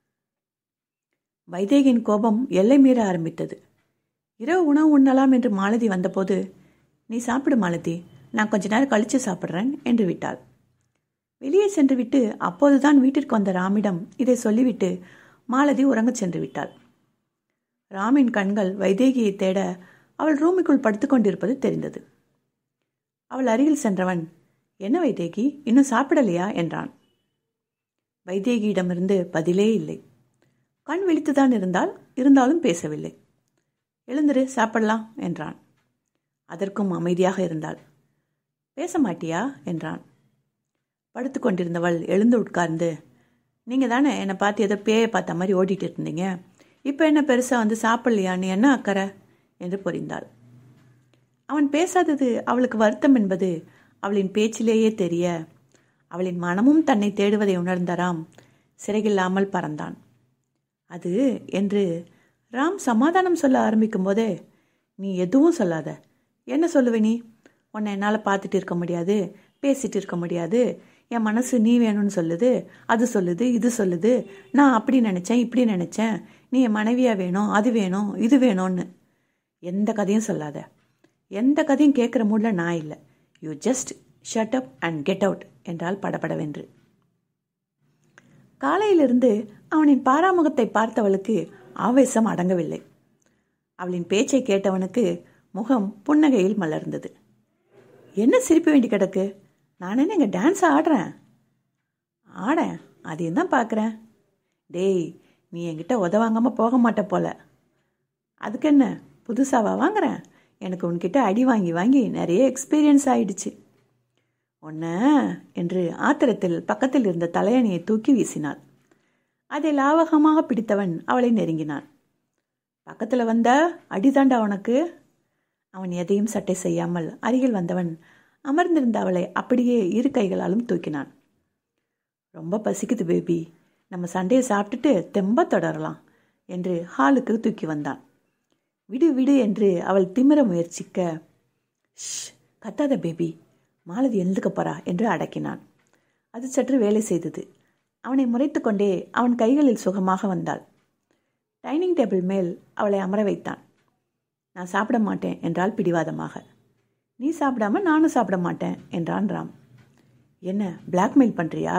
வைதேகியின் கோபம் எல்லை மீற ஆரம்பித்தது இரவு உணவு உண்ணலாம் என்று மாலதி வந்தபோது நீ சாப்பிடு மாலதி நான் கொஞ்ச நேரம் கழித்து சாப்பிட்றேன் என்று விட்டாள் வெளியே சென்று விட்டு அப்போதுதான் வீட்டிற்கு வந்த ராமிடம் இதை சொல்லிவிட்டு மாலதி உறங்கச் சென்று விட்டாள் ராமின் கண்கள் வைதேகியை தேட அவள் ரூமுக்குள் படுத்துக்கொண்டிருப்பது தெரிந்தது அவள் அருகில் சென்றவன் என்ன வைதேகி இன்னும் சாப்பிடலையா என்றான் வைதேகியிடமிருந்து பதிலே இல்லை கண் விழித்துதான் இருந்தால் இருந்தாலும் பேசவில்லை எழுந்திரு சாப்பிடலாம் என்றான் அதற்கும் அமைதியாக இருந்தாள் பேச மாட்டியா என்றான் படுத்து கொண்டிருந்தவள் எழுந்து உட்கார்ந்து நீங்கள் தானே என்னை பார்த்து ஏதோ பேயை பார்த்த மாதிரி ஓடிட்டு இருந்தீங்க இப்போ என்ன பெருசாக வந்து சாப்பிட்லையான்னு என்ன அக்கறை என்று புரிந்தாள் அவன் பேசாதது அவளுக்கு வருத்தம் என்பது அவளின் பேச்சிலேயே தெரிய அவளின் மனமும் தன்னை தேடுவதை உணர்ந்த சிறையில்லாமல் பறந்தான் அது என்று ராம் சமாதானம் சொல்ல ஆரம்பிக்கும் போதே நீ எதுவும் சொல்லாத என்ன சொல்லுவ நீ உன்னை என்னால் பார்த்துட்டு இருக்க முடியாது பேசிட்டு இருக்க முடியாது என் மனசு நீ வேணும்னு சொல்லுது அது சொல்லுது இது சொல்லுது நான் அப்படி நினச்சேன் இப்படி நினச்சேன் நீ என் மனைவியாக வேணும் அது வேணும் இது வேணும்னு எந்த கதையும் சொல்லாத எந்த கதையும் கேட்குற மூடில் நான் இல்லை you just shut up and get out என்றால் படபடவென்று காலையிலிருந்து அவனின் பாராமுகத்தை பார்த்தவளுக்கு ஆவேசம் அடங்கவில்லை அவளின் பேச்சை கேட்டவனுக்கு முகம் புன்னகையில் மலர்ந்தது என்ன சிரிப்பு வேண்டி கிடக்கு நான் என்ன இங்கே டான்ஸ் ஆடுறேன் ஆடேன் அதையும் தான் பார்க்குறேன் டேய் நீ என்கிட்ட உதவாங்காமல் போக மாட்ட போல அதுக்கு என்ன புதுசாவா வாங்குறேன் எனக்கு உன்கிட்ட அடி வாங்கி வாங்கி நிறைய எக்ஸ்பீரியன்ஸ் ஆயிடுச்சு ஒன்ன என்று ஆத்திரத்தில் பக்கத்தில் இருந்த தலையணியை தூக்கி வீசினாள் அதை லாவகமாக பிடித்தவன் அவளை நெருங்கினான் பக்கத்தில் வந்த அடிதாண்டா உனக்கு அவன் எதையும் சட்டை செய்யாமல் அருகில் வந்தவன் அமர்ந்திருந்த அவளை அப்படியே இரு கைகளாலும் தூக்கினான் ரொம்ப பசிக்குது பேபி நம்ம சண்டையை சாப்பிட்டுட்டு தெம்ப தொடரலாம் என்று ஹாலுக்கு தூக்கி வந்தான் விடு விடு என்று அவள் திமிர முயற்சிக்க ஷ் கத்தாத பேபி மாலதி எழுந்துக்க போறா என்று அடக்கினான் அது சற்று வேலை செய்தது அவனை முறைத்து கொண்டே அவன் கைகளில் சுகமாக வந்தாள் டைனிங் டேபிள் மேல் அவளை அமர வைத்தான் நான் சாப்பிட மாட்டேன் என்றால் பிடிவாதமாக நீ சாப்பிடாம நானும் சாப்பிட மாட்டேன் என்றான் ராம் என்ன பிளாக்மெயில் பண்ணுறியா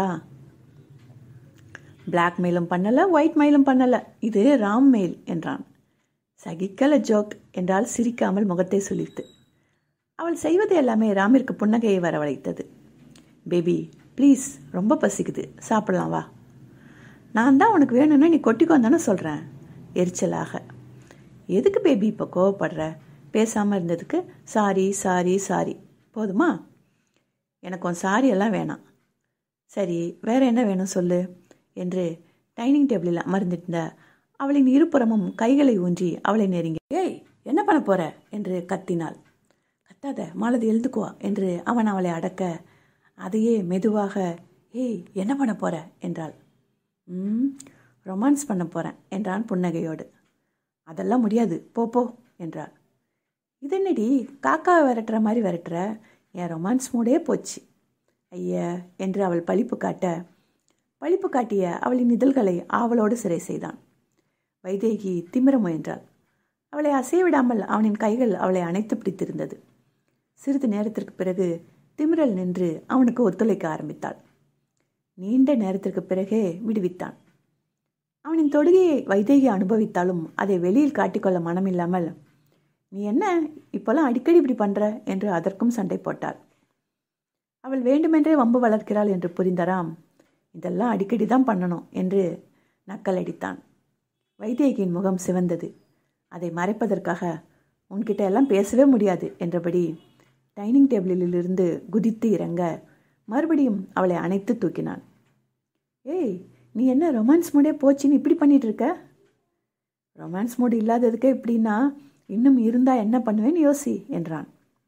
பிளாக்மெயிலும் பண்ணல ஒயிட் மெயிலும் பண்ணல இது ராம் மெயில் என்றான் சகிக்கல ஜோக் என்றால் சிரிக்காமல் முகத்தை சுழித்து அவள் செய்வது எல்லாமே ராமிற்கு புன்னகையை வரவழைத்தது பேபி ப்ளீஸ் ரொம்ப பசிக்குது சாப்பிடலாம் வா நான் தான் உனக்கு வேணும்னா நீ கொட்டிக்கோன்னு தானே சொல்கிறேன் எரிச்சலாக எதுக்கு பேபி இப்போ கோவப்படுற பேசாமல் இருந்ததுக்கு சாரி சாரி சாரி போதுமா எனக்கு உன் சாரி எல்லாம் வேணாம் சரி வேற என்ன வேணும் சொல்லு என்று டைனிங் டேபிளில் அமர்ந்திருந்த அவளின் இருபுறமும் கைகளை ஊன்றி அவளை நெருங்கி ஏய் என்ன பண்ண போற என்று கத்தினாள் கத்தாத மாலதி எழுந்துக்குவா என்று அவன் அவளை அடக்க அதையே மெதுவாக ஏய் என்ன பண்ண போற என்றாள் ம் ரொமான்ஸ் பண்ண போகிறேன் என்றான் புன்னகையோடு அதெல்லாம் முடியாது போ போ என்றாள் இதென்னடி காக்காவை விரட்டுற மாதிரி விரட்டுற என் ரொமான்ஸ் மூடே போச்சு ஐயா என்று அவள் பழிப்பு காட்ட பழிப்பு காட்டிய அவளின் இதழ்களை ஆவலோடு சிறை செய்தான் வைதேகி திமிர முயன்றாள் அவளை அசைவிடாமல் அவனின் கைகள் அவளை அணைத்து பிடித்திருந்தது சிறிது நேரத்திற்கு பிறகு திமிரல் நின்று அவனுக்கு ஒத்துழைக்க ஆரம்பித்தாள் நீண்ட நேரத்திற்கு பிறகே விடுவித்தான் அவனின் தொடுகையை வைதேகி அனுபவித்தாலும் அதை வெளியில் காட்டிக்கொள்ள மனமில்லாமல் நீ என்ன இப்போல்லாம் அடிக்கடி இப்படி பண்ற என்று அதற்கும் சண்டை போட்டாள் அவள் வேண்டுமென்றே வம்பு வளர்க்கிறாள் என்று புரிந்தராம் இதெல்லாம் அடிக்கடி தான் பண்ணணும் என்று நக்கல் அடித்தான் வைதேகியின் முகம் சிவந்தது அதை மறைப்பதற்காக உன்கிட்ட எல்லாம் பேசவே முடியாது என்றபடி டைனிங் டேபிளிலிருந்து குதித்து இறங்க மறுபடியும் அவளை அணைத்து தூக்கினான் ஏய் நீ என்ன ரொமான்ஸ் மூடே போச்சுன்னு இப்படி பண்ணிட்டு இருக்க ரொமான்ஸ் மூடு இல்லாததுக்கே இப்படின்னா இன்னும் இருந்தா என்ன பண்ணுவேன்னு யோசி என்றான்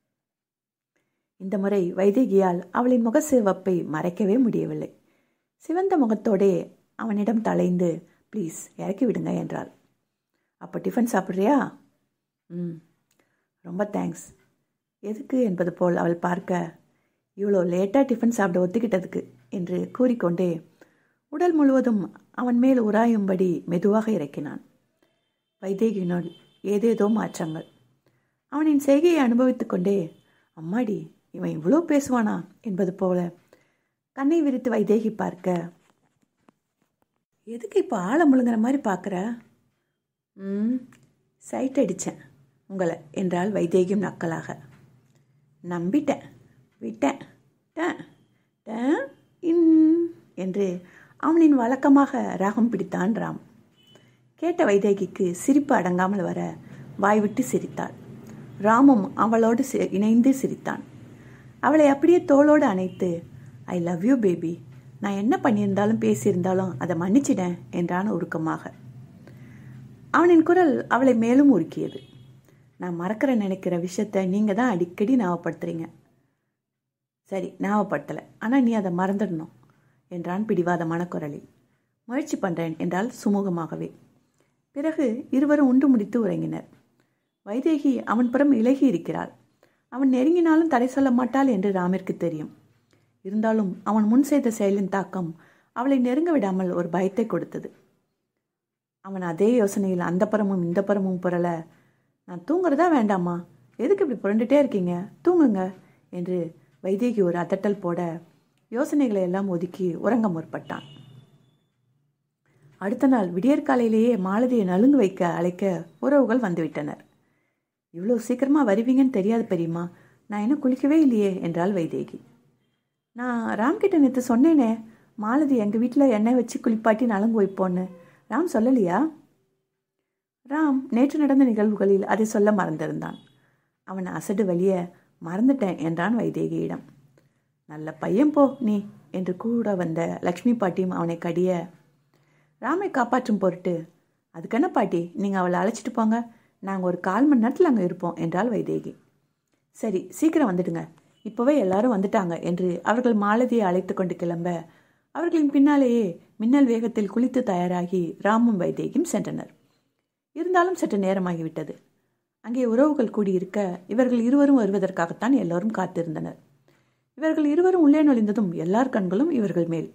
இந்த முறை வைதேகியால் அவளின் முக சிவப்பை மறைக்கவே முடியவில்லை சிவந்த முகத்தோடே அவனிடம் தலைந்து ப்ளீஸ் இறக்கி விடுங்க என்றாள் அப்போ டிஃபன் சாப்பிட்றியா ம் ரொம்ப தேங்க்ஸ் எதுக்கு என்பது போல் அவள் பார்க்க இவ்வளோ லேட்டாக டிஃபன் சாப்பிட ஒத்துக்கிட்டதுக்கு என்று கூறிக்கொண்டே உடல் முழுவதும் அவன் மேல் உராயும்படி மெதுவாக இறக்கினான் வைதேகியினுள் ஏதேதோ மாற்றங்கள் அவனின் செய்கையை அனுபவித்துக் கொண்டே அம்மாடி இவன் இவ்வளோ பேசுவானா என்பது போல கண்ணை விரித்து வைதேகி பார்க்க எதுக்கு இப்போ ஆழ முழுங்குற மாதிரி பார்க்குற ம் சைட் அடித்தேன் உங்களை என்றால் வைதேகியும் நக்கலாக நம்பிட்டேன் விட்டேன் டேன் டேன் இன் என்று அவனின் வழக்கமாக ராகம் பிடித்தான் ராம் கேட்ட வைதேகிக்கு சிரிப்பு அடங்காமல் வர வாய்விட்டு சிரித்தாள் ராமும் அவளோடு சி- இணைந்து சிரித்தான் அவளை அப்படியே தோளோடு அணைத்து ஐ லவ் யூ பேபி நான் என்ன பண்ணியிருந்தாலும் பேசியிருந்தாலும் அதை மன்னிச்சிடேன் என்றான் உருக்கமாக அவனின் குரல் அவளை மேலும் உருக்கியது நான் மறக்கிற நினைக்கிற விஷயத்த நீங்கள் தான் அடிக்கடி ஞாபகப்படுத்துறீங்க சரி ஞாபகப்படுத்தலை ஆனால் நீ அதை மறந்துடணும் என்றான் பிடிவாதமான குரலில் முயற்சி பண்ணுறேன் என்றால் சுமூகமாகவே பிறகு இருவரும் உண்டு முடித்து உறங்கினர் வைதேகி அவன் புறம் இலகி இருக்கிறாள் அவன் நெருங்கினாலும் தடை சொல்ல மாட்டாள் என்று ராமிற்கு தெரியும் இருந்தாலும் அவன் முன் செய்த செயலின் தாக்கம் அவளை நெருங்க விடாமல் ஒரு பயத்தை கொடுத்தது அவன் அதே யோசனையில் அந்த புறமும் இந்த புறமும் புரள நான் தூங்குறதா வேண்டாமா எதுக்கு இப்படி புரண்டுட்டே இருக்கீங்க தூங்குங்க என்று வைதேகி ஒரு அதட்டல் போட யோசனைகளை எல்லாம் ஒதுக்கி உறங்க முற்பட்டான் அடுத்த நாள் விடியற்காலையிலேயே மாலதியை நலுங்கு வைக்க அழைக்க உறவுகள் வந்துவிட்டனர் இவ்வளோ சீக்கிரமா வருவீங்கன்னு தெரியாது பெரியம்மா நான் இன்னும் குளிக்கவே இல்லையே என்றாள் வைதேகி நான் ராம்கிட்ட நேற்று சொன்னேனே மாலதி எங்கள் வீட்டில் எண்ணெய் வச்சு குளிப்பாட்டி நலங்கு வைப்போன்னு ராம் சொல்லலையா ராம் நேற்று நடந்த நிகழ்வுகளில் அதை சொல்ல மறந்திருந்தான் அவன் அசடு வலிய மறந்துட்டேன் என்றான் வைதேகியிடம் நல்ல பையன் போ நீ என்று கூட வந்த லக்ஷ்மி பாட்டியும் அவனை கடிய ராமை காப்பாற்றும் பொருட்டு அதுக்கென்ன பாட்டி நீங்கள் அவளை அழைச்சிட்டு போங்க நாங்கள் ஒரு கால் மணி நேரத்தில் அங்கே இருப்போம் என்றாள் வைதேகி சரி சீக்கிரம் வந்துடுங்க இப்போவே எல்லாரும் வந்துட்டாங்க என்று அவர்கள் மாலதியை அழைத்து கொண்டு கிளம்ப அவர்களின் பின்னாலேயே மின்னல் வேகத்தில் குளித்து தயாராகி ராமும் வைதேகியும் சென்றனர் இருந்தாலும் சற்று நேரமாகிவிட்டது அங்கே உறவுகள் கூடியிருக்க இவர்கள் இருவரும் வருவதற்காகத்தான் எல்லோரும் காத்திருந்தனர் இவர்கள் இருவரும் உள்ளே நுழைந்ததும் எல்லார் கண்களும் இவர்கள் மேல்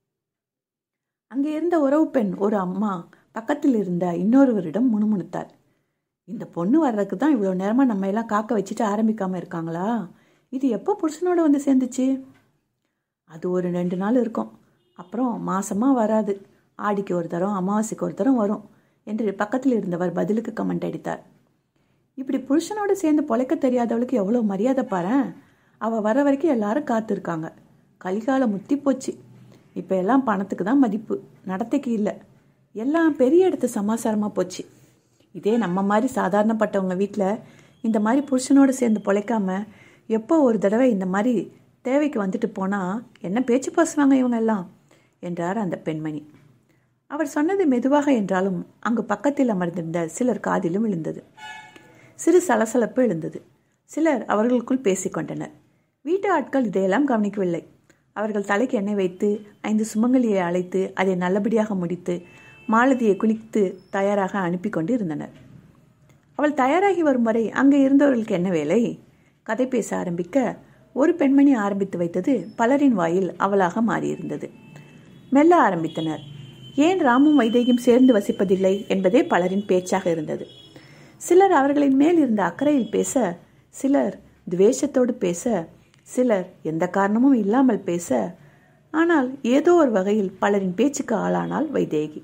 அங்கே இருந்த உறவு பெண் ஒரு அம்மா பக்கத்தில் இருந்த இன்னொருவரிடம் முணுமுணுத்தார் இந்த பொண்ணு வர்றதுக்கு தான் இவ்வளோ நேரமாக நம்ம எல்லாம் காக்க வச்சுட்டு ஆரம்பிக்காம இருக்காங்களா இது எப்போ புருஷனோட வந்து சேர்ந்துச்சு அது ஒரு ரெண்டு நாள் இருக்கும் அப்புறம் மாசமா வராது ஆடிக்கு ஒரு தரம் அமாவாசைக்கு ஒரு தரம் வரும் என்று பக்கத்தில் இருந்தவர் பதிலுக்கு கமெண்ட் அடித்தார் இப்படி புருஷனோட சேர்ந்து பொழைக்க தெரியாதவளுக்கு எவ்வளோ மரியாதை பாரேன் அவள் வர வரைக்கும் எல்லாரும் காத்திருக்காங்க கலிகாலம் முத்தி போச்சு இப்போ எல்லாம் பணத்துக்கு தான் மதிப்பு நடத்தைக்கு இல்லை எல்லாம் பெரிய இடத்து சமாசாரமாக போச்சு இதே நம்ம மாதிரி சாதாரணப்பட்டவங்க வீட்டில் இந்த மாதிரி புருஷனோடு சேர்ந்து பொழைக்காம எப்போ ஒரு தடவை இந்த மாதிரி தேவைக்கு வந்துட்டு போனால் என்ன பேச்சு பேசுவாங்க இவங்க எல்லாம் என்றார் அந்த பெண்மணி அவர் சொன்னது மெதுவாக என்றாலும் அங்கு பக்கத்தில் அமர்ந்திருந்த சிலர் காதிலும் விழுந்தது சிறு சலசலப்பு எழுந்தது சிலர் அவர்களுக்குள் பேசிக்கொண்டனர் வீட்டு ஆட்கள் இதையெல்லாம் கவனிக்கவில்லை அவர்கள் தலைக்கு எண்ணெய் வைத்து ஐந்து சுமங்கலியை அழைத்து அதை நல்லபடியாக முடித்து மாலதியை குளித்து தயாராக அனுப்பி கொண்டு இருந்தனர் அவள் தயாராகி வரும் வரை அங்கே இருந்தவர்களுக்கு என்ன வேலை கதை பேச ஆரம்பிக்க ஒரு பெண்மணி ஆரம்பித்து வைத்தது பலரின் வாயில் அவளாக மாறியிருந்தது மெல்ல ஆரம்பித்தனர் ஏன் ராமும் வைதேகியும் சேர்ந்து வசிப்பதில்லை என்பதே பலரின் பேச்சாக இருந்தது சிலர் அவர்களின் மேல் இருந்த அக்கறையில் பேச சிலர் துவேஷத்தோடு பேச சிலர் எந்த காரணமும் இல்லாமல் பேச ஆனால் ஏதோ ஒரு வகையில் பலரின் பேச்சுக்கு ஆளானாள் வைதேகி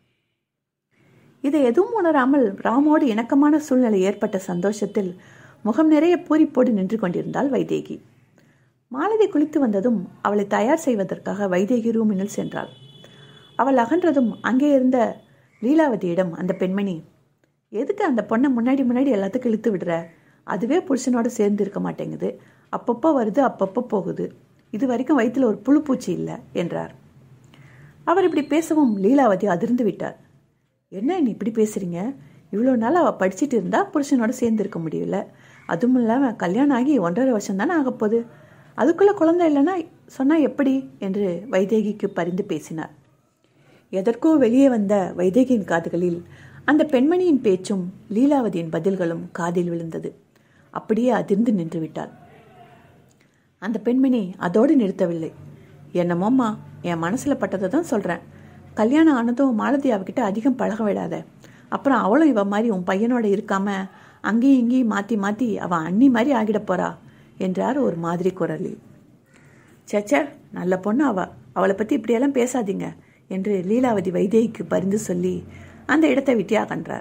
இதை எதுவும் உணராமல் ராமோடு இணக்கமான சூழ்நிலை ஏற்பட்ட சந்தோஷத்தில் முகம் நிறைய பூரிப்போடு நின்று கொண்டிருந்தாள் வைதேகி மாலதி குளித்து வந்ததும் அவளை தயார் செய்வதற்காக வைதேகி ரூமினுள் சென்றாள் அவள் அகன்றதும் அங்கே இருந்த லீலாவதியிடம் அந்த பெண்மணி எதுக்கு அந்த பொண்ணை முன்னாடி முன்னாடி எல்லாத்துக்கும் இழுத்து விடுற அதுவே புருஷனோட சேர்ந்து இருக்க மாட்டேங்குது அப்பப்போ வருது அப்பப்போ போகுது இது வரைக்கும் வயிற்றில் ஒரு புழு பூச்சி இல்லை என்றார் அவர் இப்படி பேசவும் லீலாவதி அதிர்ந்து விட்டார் என்ன நீ இப்படி பேசுறீங்க இவ்வளோ நாள் அவள் படிச்சுட்டு இருந்தா புருஷனோட சேர்ந்து இருக்க முடியல அதுவும் இல்லாமல் கல்யாணம் ஆகி ஒன்றரை வருஷம் தானே ஆகப்போகுது அதுக்குள்ளே குழந்தை இல்லைன்னா சொன்னால் எப்படி என்று வைதேகிக்கு பரிந்து பேசினார் எதற்கோ வெளியே வந்த வைதேகியின் காதுகளில் அந்த பெண்மணியின் பேச்சும் லீலாவதியின் பதில்களும் காதில் விழுந்தது அப்படியே அதிர்ந்து நின்று விட்டாள் அந்த பெண்மணி அதோடு நிறுத்தவில்லை என்னமோம்மா என் மனசில் பட்டதை தான் சொல்கிறேன் கல்யாணம் ஆனதும் மாலதி அவகிட்ட அதிகம் பழக விடாத அப்புறம் அவளும் இவ மாதிரி உன் பையனோட இருக்காம அங்கேயும் இங்கேயும் மாற்றி மாற்றி அவள் அண்ணி மாதிரி ஆகிட போறா என்றார் ஒரு மாதிரி குரலில் சேச்சே நல்ல பொண்ணு அவ அவளை பற்றி இப்படியெல்லாம் பேசாதீங்க என்று லீலாவதி வைதேகிக்கு பரிந்து சொல்லி அந்த இடத்தை விட்டு அகன்றார்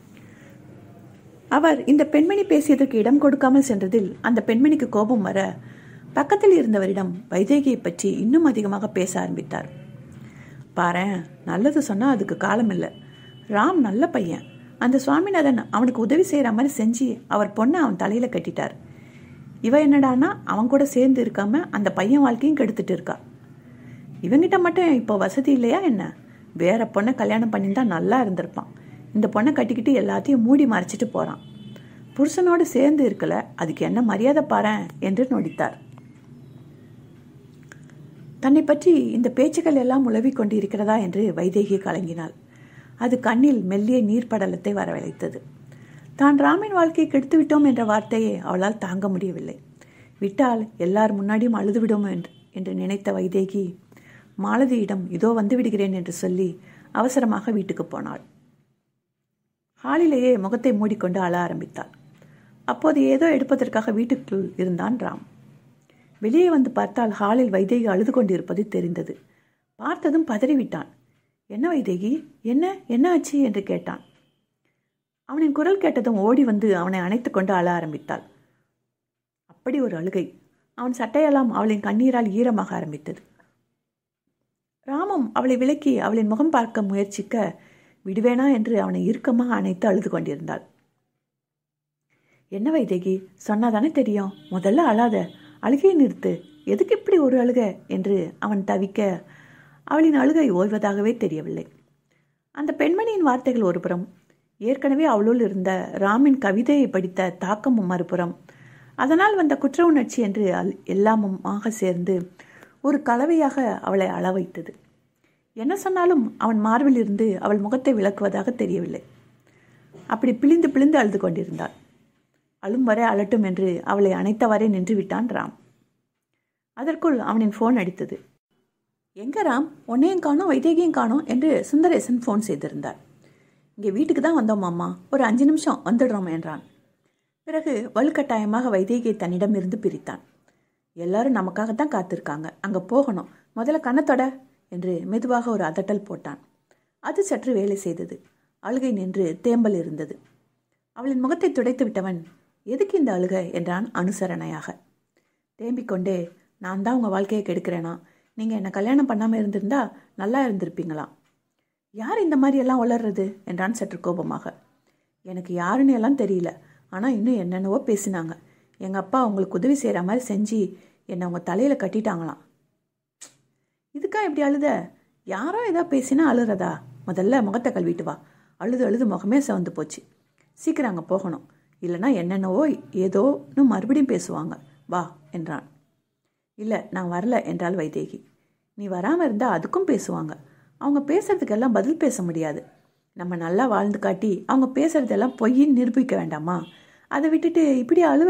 அவர் இந்த பெண்மணி பேசியதற்கு இடம் கொடுக்காமல் சென்றதில் அந்த பெண்மணிக்கு கோபம் வர பக்கத்தில் இருந்தவரிடம் வைதேகியை பற்றி இன்னும் அதிகமாக பேச ஆரம்பித்தார் பாரேன் நல்லது சொன்னால் அதுக்கு காலம் இல்லை ராம் நல்ல பையன் அந்த சுவாமிநாதன் அவனுக்கு உதவி செய்கிற மாதிரி செஞ்சு அவர் பொண்ணை அவன் தலையில் கட்டிட்டார் இவ என்னடானா அவன் கூட சேர்ந்து இருக்காம அந்த பையன் வாழ்க்கையும் கெடுத்துட்டு இருக்கா இவங்கிட்ட மட்டும் இப்போ வசதி இல்லையா என்ன வேற பொண்ணை கல்யாணம் பண்ணியிருந்தா நல்லா இருந்திருப்பான் இந்த பொண்ணை கட்டிக்கிட்டு எல்லாத்தையும் மூடி மறைச்சிட்டு போகிறான் புருஷனோடு சேர்ந்து இருக்கல அதுக்கு என்ன மரியாதை பாரேன் என்று நொடித்தார் தன்னை பற்றி இந்த பேச்சுக்கள் எல்லாம் உழவிக் கொண்டு இருக்கிறதா என்று வைதேகி கலங்கினாள் அது கண்ணில் மெல்லிய நீர்ப்படலத்தை வரவழைத்தது தான் ராமின் வாழ்க்கையை கெடுத்து விட்டோம் என்ற வார்த்தையை அவளால் தாங்க முடியவில்லை விட்டால் எல்லார் முன்னாடியும் அழுதுவிடும் என்று என்று நினைத்த வைதேகி மாலதியிடம் இதோ வந்து விடுகிறேன் என்று சொல்லி அவசரமாக வீட்டுக்கு போனாள் ஹாலிலேயே முகத்தை மூடிக்கொண்டு அழ ஆரம்பித்தாள் அப்போது ஏதோ எடுப்பதற்காக வீட்டுக்குள் இருந்தான் ராம் வெளியே வந்து பார்த்தால் ஹாலில் வைதேகி அழுது கொண்டிருப்பது தெரிந்தது பார்த்ததும் பதறிவிட்டான் என்ன வைதேகி என்ன என்ன ஆச்சு என்று கேட்டான் அவனின் குரல் கேட்டதும் ஓடி வந்து அவனை அணைத்து கொண்டு அழ ஆரம்பித்தாள் அப்படி ஒரு அழுகை அவன் சட்டையெல்லாம் அவளின் கண்ணீரால் ஈரமாக ஆரம்பித்தது ராமம் அவளை விலக்கி அவளின் முகம் பார்க்க முயற்சிக்க விடுவேனா என்று அவனை இறுக்கமாக அணைத்து அழுது கொண்டிருந்தாள் என்ன வைதேகி சொன்னாதானே தெரியும் முதல்ல அழாத அழுகையை நிறுத்து எதுக்கு இப்படி ஒரு அழுக என்று அவன் தவிக்க அவளின் அழுகை ஓய்வதாகவே தெரியவில்லை அந்த பெண்மணியின் வார்த்தைகள் ஒருபுறம் ஏற்கனவே அவளுள் இருந்த ராமின் கவிதையை படித்த தாக்கமும் மறுபுறம் அதனால் வந்த குற்ற உணர்ச்சி என்று எல்லாமுமாக சேர்ந்து ஒரு கலவையாக அவளை அள வைத்தது என்ன சொன்னாலும் அவன் மார்பில் இருந்து அவள் முகத்தை விளக்குவதாக தெரியவில்லை அப்படி பிழிந்து பிழிந்து அழுது கொண்டிருந்தாள் அழும் வரை அழட்டும் என்று அவளை அணைத்தவரை நின்று விட்டான் ராம் அதற்குள் அவனின் ஃபோன் அடித்தது எங்க ராம் உன்னையும் காணோம் வைதேகியும் காணோம் என்று சுந்தரேசன் ஃபோன் செய்திருந்தார் இங்கே வீட்டுக்கு தான் வந்தோம் அம்மா ஒரு அஞ்சு நிமிஷம் வந்துடுறோம் என்றான் பிறகு வலுக்கட்டாயமாக வைதேகியை தன்னிடம் இருந்து பிரித்தான் எல்லாரும் நமக்காகத்தான் காத்திருக்காங்க அங்கே போகணும் முதல்ல கண்ணத்தொட என்று மெதுவாக ஒரு அதட்டல் போட்டான் அது சற்று வேலை செய்தது அழுகை நின்று தேம்பல் இருந்தது அவளின் முகத்தை துடைத்து விட்டவன் எதுக்கு இந்த அழுக என்றான் அனுசரணையாக தேம்பிக்கொண்டே நான் தான் உங்கள் வாழ்க்கையை கெடுக்கிறேனா நீங்கள் என்னை கல்யாணம் பண்ணாமல் இருந்திருந்தா நல்லா இருந்திருப்பீங்களாம் யார் இந்த மாதிரி எல்லாம் வளர்றது என்றான் சற்று கோபமாக எனக்கு யாருன்னு எல்லாம் தெரியல ஆனால் இன்னும் என்னென்னவோ பேசினாங்க எங்கள் அப்பா அவங்களுக்கு உதவி செய்கிற மாதிரி செஞ்சு என்னை அவங்க தலையில் கட்டிட்டாங்களாம் இதுக்கா இப்படி அழுத யாரோ ஏதோ பேசினா அழுறதா முதல்ல முகத்தை கழுவிட்டு வா அழுது அழுது முகமே சிவந்து போச்சு சீக்கிரம் அங்கே போகணும் இல்லைனா என்னென்னவோ ஏதோன்னு மறுபடியும் பேசுவாங்க வா என்றான் இல்லை நான் வரல என்றாள் வைதேகி நீ வராமல் இருந்தால் அதுக்கும் பேசுவாங்க அவங்க பேசுறதுக்கெல்லாம் பதில் பேச முடியாது நம்ம நல்லா வாழ்ந்து காட்டி அவங்க பேசுறதெல்லாம் பொய்ன்னு நிரூபிக்க வேண்டாமா அதை விட்டுட்டு இப்படி அழுவ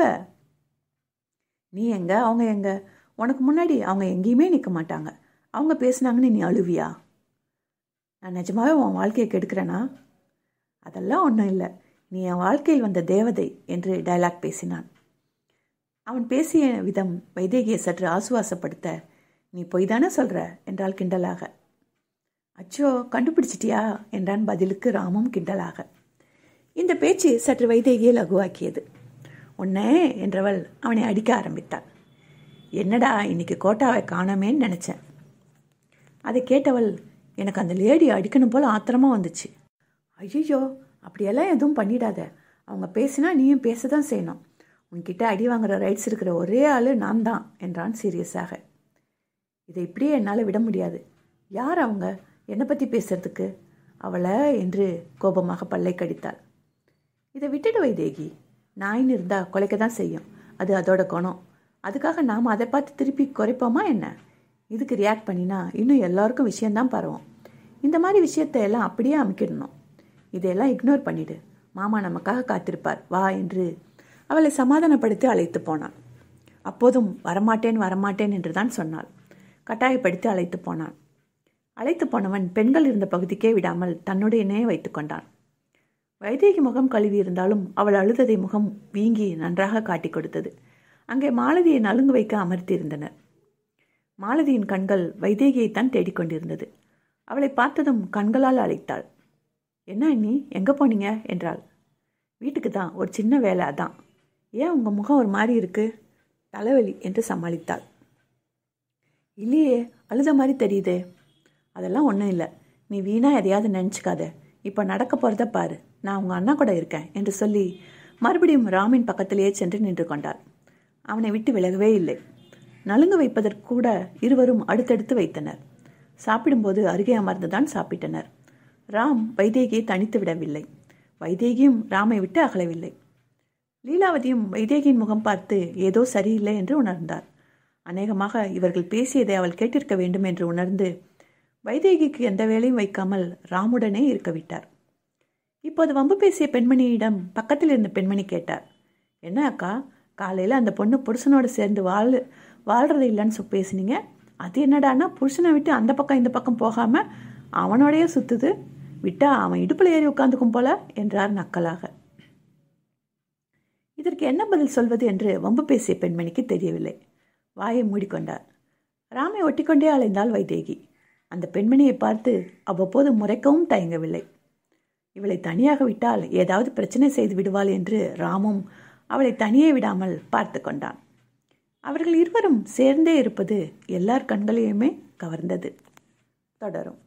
நீ எங்க அவங்க எங்க உனக்கு முன்னாடி அவங்க எங்கேயுமே நிற்க மாட்டாங்க அவங்க பேசுனாங்கன்னு நீ அழுவியா நான் நிஜமாவே உன் வாழ்க்கையை கெடுக்கிறேனா அதெல்லாம் ஒன்றும் இல்லை நீ என் வாழ்க்கையில் வந்த தேவதை என்று டயலாக் பேசினான் அவன் பேசிய விதம் வைதேகியை சற்று ஆசுவாசப்படுத்த நீ பொய் தானே சொல்ற என்றால் கிண்டலாக அச்சோ கண்டுபிடிச்சிட்டியா என்றான் பதிலுக்கு ராமும் கிண்டலாக இந்த பேச்சு சற்று வைதேகியை லகுவாக்கியது உன்னே என்றவள் அவனை அடிக்க ஆரம்பித்தாள் என்னடா இன்னைக்கு கோட்டாவை காணாமேன்னு நினச்சேன் அதை கேட்டவள் எனக்கு அந்த லேடி அடிக்கணும் போல் ஆத்திரமா வந்துச்சு ஐயோ அப்படியெல்லாம் எதுவும் பண்ணிடாத அவங்க பேசினா நீயும் பேச தான் செய்யணும் உன்கிட்ட அடி வாங்குற ரைட்ஸ் இருக்கிற ஒரே ஆள் நான் தான் என்றான் சீரியஸாக இதை இப்படியே என்னால் விட முடியாது யார் அவங்க என்னை பற்றி பேசுறதுக்கு அவளை என்று கோபமாக பல்லை கடித்தாள் இதை விட்டுடு வைதேகி நாயின்னு இருந்தால் குலைக்க தான் செய்யும் அது அதோட குணம் அதுக்காக நாம் அதை பார்த்து திருப்பி குறைப்போமா என்ன இதுக்கு ரியாக்ட் பண்ணினா இன்னும் எல்லாருக்கும் விஷயந்தான் பரவும் இந்த மாதிரி விஷயத்தை எல்லாம் அப்படியே அமைக்கிடணும் இதையெல்லாம் இக்னோர் பண்ணிடு மாமா நமக்காக காத்திருப்பார் வா என்று அவளை சமாதானப்படுத்தி அழைத்து போனான் அப்போதும் வரமாட்டேன் வரமாட்டேன் என்று தான் சொன்னாள் கட்டாயப்படுத்தி அழைத்து போனான் அழைத்து போனவன் பெண்கள் இருந்த பகுதிக்கே விடாமல் தன்னுடையனே வைத்து கொண்டான் வைதேகி முகம் கழுவி இருந்தாலும் அவள் அழுததை முகம் வீங்கி நன்றாக காட்டிக் கொடுத்தது அங்கே மாலதியை நலுங்கு வைக்க அமர்த்தியிருந்தனர் மாலதியின் கண்கள் வைதேகியைத்தான் தேடிக்கொண்டிருந்தது அவளை பார்த்ததும் கண்களால் அழைத்தாள் என்ன நீ எங்கே போனீங்க என்றாள் வீட்டுக்கு தான் ஒரு சின்ன வேலை அதான் ஏன் உங்கள் முகம் ஒரு மாதிரி இருக்கு தலைவலி என்று சமாளித்தாள் இல்லையே அழுத மாதிரி தெரியுதே அதெல்லாம் ஒன்றும் இல்லை நீ வீணா எதையாவது நினச்சிக்காத இப்போ நடக்க போகிறத பாரு நான் உங்கள் அண்ணா கூட இருக்கேன் என்று சொல்லி மறுபடியும் ராமின் பக்கத்திலேயே சென்று நின்று கொண்டாள் அவனை விட்டு விலகவே இல்லை நலுங்கு வைப்பதற்கு கூட இருவரும் அடுத்தடுத்து வைத்தனர் சாப்பிடும்போது அருகே அமர்ந்துதான் சாப்பிட்டனர் ராம் வைதேகியை தனித்து விடவில்லை வைதேகியும் ராமை விட்டு அகலவில்லை லீலாவதியும் வைதேகியின் முகம் பார்த்து ஏதோ சரியில்லை என்று உணர்ந்தார் அநேகமாக இவர்கள் பேசியதை அவள் கேட்டிருக்க வேண்டும் என்று உணர்ந்து வைதேகிக்கு எந்த வேலையும் வைக்காமல் ராமுடனே இருக்க விட்டார் இப்போது வம்பு பேசிய பெண்மணியிடம் பக்கத்தில் இருந்த பெண்மணி கேட்டார் என்ன அக்கா காலையில் அந்த பொண்ணு புருஷனோடு சேர்ந்து வாழ் வாழ்றது இல்லைன்னு சொ- பேசுனீங்க அது என்னடான்னா புருஷனை விட்டு அந்த பக்கம் இந்த பக்கம் போகாம அவனோடயே சுத்துது விட்டா அவன் இடுப்புல ஏறி உட்காந்துக்கும் போல என்றார் நக்கலாக இதற்கு என்ன பதில் சொல்வது என்று வம்பு பேசிய பெண்மணிக்கு தெரியவில்லை வாயை மூடிக்கொண்டார் ராமை ஒட்டிக்கொண்டே அலைந்தாள் வைதேகி அந்த பெண்மணியை பார்த்து அவ்வப்போது முறைக்கவும் தயங்கவில்லை இவளை தனியாக விட்டால் ஏதாவது பிரச்சனை செய்து விடுவாள் என்று ராமும் அவளை தனியே விடாமல் பார்த்து கொண்டான் அவர்கள் இருவரும் சேர்ந்தே இருப்பது எல்லார் கண்களையுமே கவர்ந்தது தொடரும்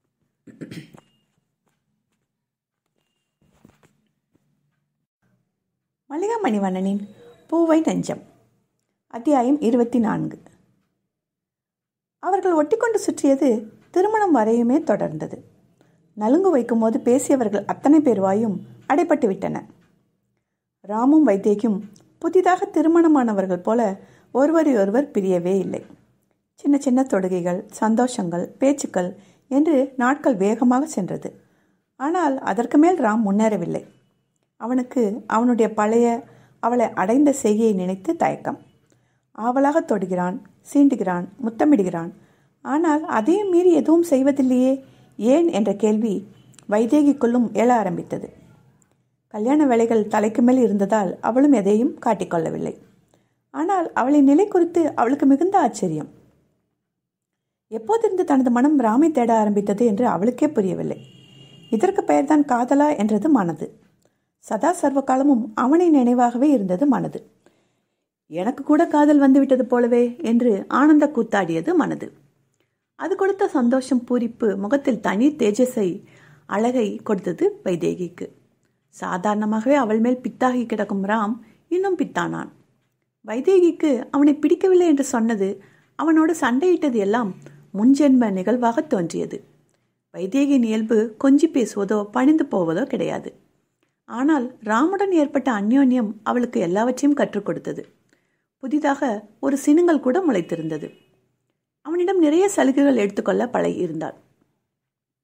மல்லிகா மணிவண்ணனின் பூவை நெஞ்சம் அத்தியாயம் இருபத்தி நான்கு அவர்கள் ஒட்டிக்கொண்டு சுற்றியது திருமணம் வரையுமே தொடர்ந்தது நலுங்கு வைக்கும்போது பேசியவர்கள் அத்தனை பேர் வாயும் அடைப்பட்டு விட்டன ராமும் வைத்தேகியும் புதிதாக திருமணமானவர்கள் போல ஒருவரை ஒருவர் பிரியவே இல்லை சின்ன சின்ன தொடுகைகள் சந்தோஷங்கள் பேச்சுக்கள் என்று நாட்கள் வேகமாக சென்றது ஆனால் அதற்கு மேல் ராம் முன்னேறவில்லை அவனுக்கு அவனுடைய பழைய அவளை அடைந்த செய்கையை நினைத்து தயக்கம் ஆவலாக தொடுகிறான் சீண்டுகிறான் முத்தமிடுகிறான் ஆனால் அதையும் மீறி எதுவும் செய்வதில்லையே ஏன் என்ற கேள்வி வைதேகிக்குள்ளும் எழ ஆரம்பித்தது கல்யாண வேலைகள் தலைக்கு மேல் இருந்ததால் அவளும் எதையும் காட்டிக்கொள்ளவில்லை ஆனால் அவளின் நிலை குறித்து அவளுக்கு மிகுந்த ஆச்சரியம் எப்போதிருந்து தனது மனம் ராமை தேட ஆரம்பித்தது என்று அவளுக்கே புரியவில்லை இதற்கு பெயர்தான் காதலா என்றது மனது சதா சர்வ காலமும் அவனை நினைவாகவே இருந்தது மனது எனக்கு கூட காதல் வந்துவிட்டது போலவே என்று ஆனந்த கூத்தாடியது மனது அது கொடுத்த சந்தோஷம் பூரிப்பு முகத்தில் தனி தேஜஸை அழகை கொடுத்தது வைதேகிக்கு சாதாரணமாகவே அவள் மேல் பித்தாகி கிடக்கும் ராம் இன்னும் பித்தானான் வைதேகிக்கு அவனை பிடிக்கவில்லை என்று சொன்னது அவனோடு சண்டையிட்டது எல்லாம் முன்ஜென்ம நிகழ்வாக தோன்றியது வைதேகியின் இயல்பு கொஞ்சி பேசுவதோ பணிந்து போவதோ கிடையாது ஆனால் ராமுடன் ஏற்பட்ட அந்யோன்யம் அவளுக்கு எல்லாவற்றையும் கற்றுக் கொடுத்தது புதிதாக ஒரு சினுங்கள் கூட முளைத்திருந்தது அவனிடம் நிறைய சலுகைகள் எடுத்துக்கொள்ள பழகி இருந்தாள்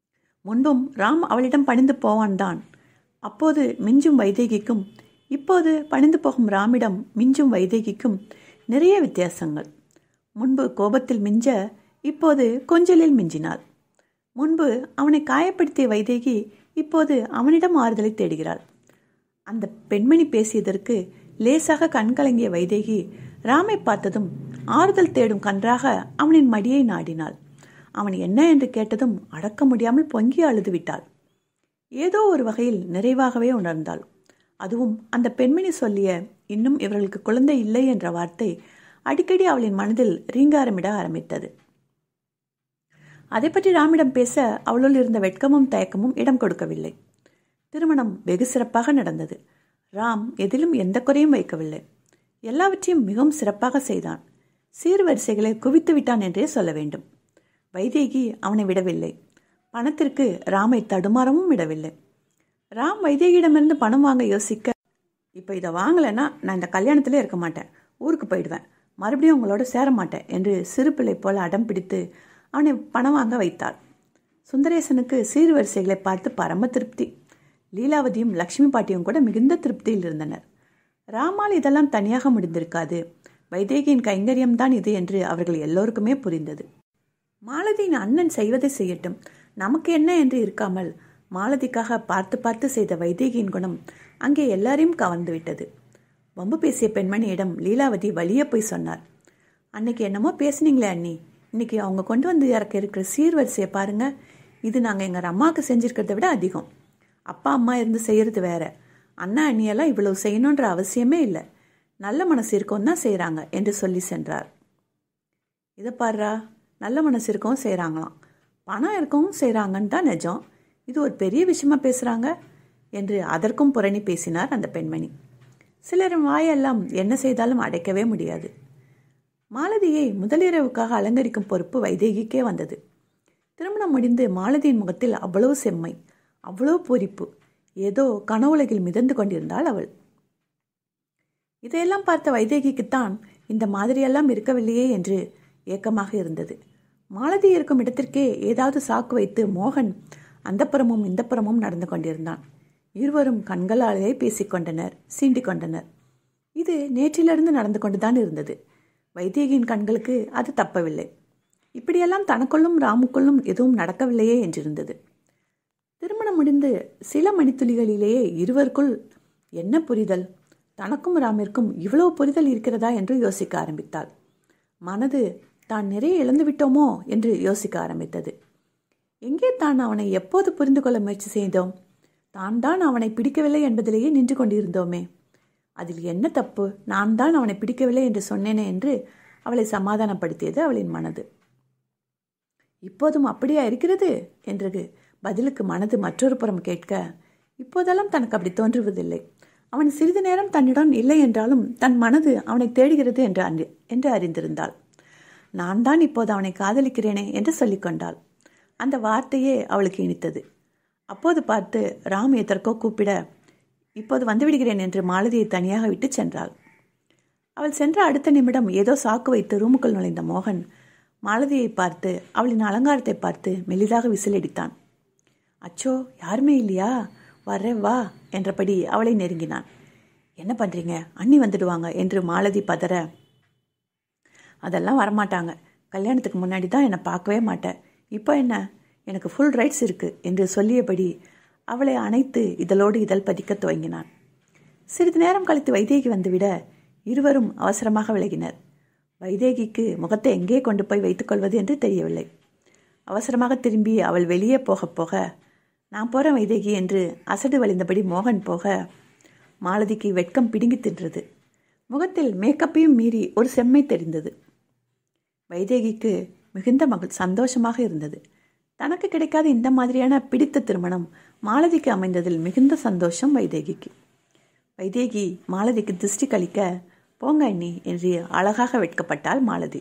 முன்பும் ராம் அவளிடம் பணிந்து போவான்தான் அப்போது மிஞ்சும் வைதேகிக்கும் இப்போது பணிந்து போகும் ராமிடம் மிஞ்சும் வைதேகிக்கும் நிறைய வித்தியாசங்கள் முன்பு கோபத்தில் மிஞ்ச இப்போது கொஞ்சலில் மிஞ்சினாள் முன்பு அவனை காயப்படுத்திய வைதேகி இப்போது அவனிடம் ஆறுதலை தேடுகிறாள் அந்த பெண்மணி பேசியதற்கு லேசாக கண்கலங்கிய வைதேகி ராமை பார்த்ததும் ஆறுதல் தேடும் கன்றாக அவனின் மடியை நாடினாள் அவன் என்ன என்று கேட்டதும் அடக்க முடியாமல் பொங்கி அழுது விட்டாள் ஏதோ ஒரு வகையில் நிறைவாகவே உணர்ந்தாள் அதுவும் அந்த பெண்மணி சொல்லிய இன்னும் இவர்களுக்கு குழந்தை இல்லை என்ற வார்த்தை அடிக்கடி அவளின் மனதில் ரீங்காரமிட ஆரம்பித்தது அதை பற்றி ராமிடம் பேச அவளுள் இருந்த வெட்கமும் தயக்கமும் இடம் கொடுக்கவில்லை திருமணம் வெகு சிறப்பாக நடந்தது ராம் எதிலும் எந்த குறையும் வைக்கவில்லை எல்லாவற்றையும் மிகவும் சிறப்பாக செய்தான் சீர்வரிசைகளை குவித்து விட்டான் என்றே சொல்ல வேண்டும் வைதேகி அவனை விடவில்லை பணத்திற்கு ராமை தடுமாறவும் விடவில்லை ராம் வைதேகியிடமிருந்து பணம் வாங்க யோசிக்க இப்போ இதை வாங்கலைன்னா நான் இந்த கல்யாணத்திலே இருக்க மாட்டேன் ஊருக்கு போயிடுவேன் மறுபடியும் உங்களோட சேர மாட்டேன் என்று சிறு பிள்ளை போல அடம் பிடித்து அவனை பணம் வாங்க வைத்தாள் சுந்தரேசனுக்கு சீர்வரிசைகளை பார்த்து பரம திருப்தி லீலாவதியும் லக்ஷ்மி பாட்டியும் கூட மிகுந்த திருப்தியில் இருந்தனர் ராமால் இதெல்லாம் தனியாக முடிந்திருக்காது வைதேகியின் கைங்கரியம்தான் இது என்று அவர்கள் எல்லோருக்குமே புரிந்தது மாலதியின் அண்ணன் செய்வதை செய்யட்டும் நமக்கு என்ன என்று இருக்காமல் மாலதிக்காக பார்த்து பார்த்து செய்த வைதேகியின் குணம் அங்கே எல்லாரையும் கவர்ந்து விட்டது வம்பு பேசிய பெண்மணியிடம் லீலாவதி வலிய போய் சொன்னார் அன்னைக்கு என்னமோ பேசுனீங்களே அண்ணி இன்னைக்கு அவங்க கொண்டு வந்து இறக்க இருக்கிற சீர்வரிசையை பாருங்க இது நாங்கள் எங்கள் அம்மாவுக்கு செஞ்சிருக்கிறத விட அதிகம் அப்பா அம்மா இருந்து செய்கிறது வேற அண்ணா அண்ணியெல்லாம் இவ்வளவு செய்யணுன்ற அவசியமே இல்லை நல்ல மனசு இருக்கவும் தான் செய்கிறாங்க என்று சொல்லி சென்றார் இதை பாருடா நல்ல மனசு இருக்கவும் செய்கிறாங்களாம் பணம் இருக்கவும் செய்கிறாங்கன்னு தான் நிஜம் இது ஒரு பெரிய விஷயமா பேசுகிறாங்க என்று அதற்கும் புரணி பேசினார் அந்த பெண்மணி சிலரின் வாயெல்லாம் என்ன செய்தாலும் அடைக்கவே முடியாது மாலதியை முதலிரவுக்காக அலங்கரிக்கும் பொறுப்பு வைதேகிக்கே வந்தது திருமணம் முடிந்து மாலதியின் முகத்தில் அவ்வளவு செம்மை அவ்வளவு பூரிப்பு ஏதோ கனவுலகில் மிதந்து கொண்டிருந்தாள் அவள் இதையெல்லாம் பார்த்த வைதேகிக்குத்தான் இந்த மாதிரியெல்லாம் இருக்கவில்லையே என்று ஏக்கமாக இருந்தது மாலதி இருக்கும் இடத்திற்கே ஏதாவது சாக்கு வைத்து மோகன் அந்தப்புறமும் இந்தப்புறமும் நடந்து கொண்டிருந்தான் இருவரும் கண்களாலே பேசிக்கொண்டனர் சீண்டிக் கொண்டனர் இது நேற்றிலிருந்து நடந்து கொண்டுதான் இருந்தது வைதேகியின் கண்களுக்கு அது தப்பவில்லை இப்படியெல்லாம் தனக்குள்ளும் ராமுக்குள்ளும் எதுவும் நடக்கவில்லையே என்றிருந்தது திருமணம் முடிந்து சில மணித்துளிகளிலேயே இருவருக்குள் என்ன புரிதல் தனக்கும் ராமிற்கும் இவ்வளவு புரிதல் இருக்கிறதா என்று யோசிக்க ஆரம்பித்தாள் மனது தான் நிறைய இழந்து விட்டோமோ என்று யோசிக்க ஆரம்பித்தது எங்கே தான் அவனை எப்போது புரிந்து கொள்ள முயற்சி செய்தோம் தான் தான் அவனை பிடிக்கவில்லை என்பதிலேயே நின்று கொண்டிருந்தோமே அதில் என்ன தப்பு நான் தான் அவனை பிடிக்கவில்லை என்று சொன்னேனே என்று அவளை சமாதானப்படுத்தியது அவளின் மனது இப்போதும் அப்படியா இருக்கிறது என்று பதிலுக்கு மனது மற்றொரு புறம் கேட்க இப்போதெல்லாம் தனக்கு அப்படி தோன்றுவதில்லை அவன் சிறிது நேரம் தன்னிடம் இல்லை என்றாலும் தன் மனது அவனை தேடுகிறது என்று அறி என்று அறிந்திருந்தாள் நான் தான் இப்போது அவனை காதலிக்கிறேனே என்று சொல்லிக்கொண்டாள் அந்த வார்த்தையே அவளுக்கு இனித்தது அப்போது பார்த்து ராம் எதற்கோ கூப்பிட இப்போது வந்துவிடுகிறேன் என்று மாலதியை தனியாக விட்டு சென்றாள் அவள் சென்ற அடுத்த நிமிடம் ஏதோ சாக்கு வைத்து ரூமுக்குள் நுழைந்த மோகன் மாலதியை பார்த்து அவளின் அலங்காரத்தை பார்த்து மெலிதாக விசிலடித்தான் அச்சோ யாருமே இல்லையா வர்ற வா என்றபடி அவளை நெருங்கினான் என்ன பண்ணுறீங்க அண்ணி வந்துடுவாங்க என்று மாலதி பதற அதெல்லாம் வரமாட்டாங்க கல்யாணத்துக்கு முன்னாடி தான் என்னை பார்க்கவே மாட்டேன் இப்போ என்ன எனக்கு ஃபுல் ரைட்ஸ் இருக்குது என்று சொல்லியபடி அவளை அணைத்து இதழோடு இதழ் பதிக்க துவங்கினான் சிறிது நேரம் கழித்து வைதேகி வந்துவிட இருவரும் அவசரமாக விலகினர் வைதேகிக்கு முகத்தை எங்கே கொண்டு போய் வைத்துக்கொள்வது என்று தெரியவில்லை அவசரமாக திரும்பி அவள் வெளியே போக போக நான் போகிறேன் வைதேகி என்று அசடு வழிந்தபடி மோகன் போக மாலதிக்கு வெட்கம் பிடுங்கி தின்றது முகத்தில் மேக்கப்பையும் மீறி ஒரு செம்மை தெரிந்தது வைதேகிக்கு மிகுந்த மகள் சந்தோஷமாக இருந்தது தனக்கு கிடைக்காத இந்த மாதிரியான பிடித்த திருமணம் மாலதிக்கு அமைந்ததில் மிகுந்த சந்தோஷம் வைதேகிக்கு வைதேகி மாலதிக்கு திருஷ்டி கழிக்க போங்க அண்ணி என்று அழகாக வெட்கப்பட்டாள் மாலதி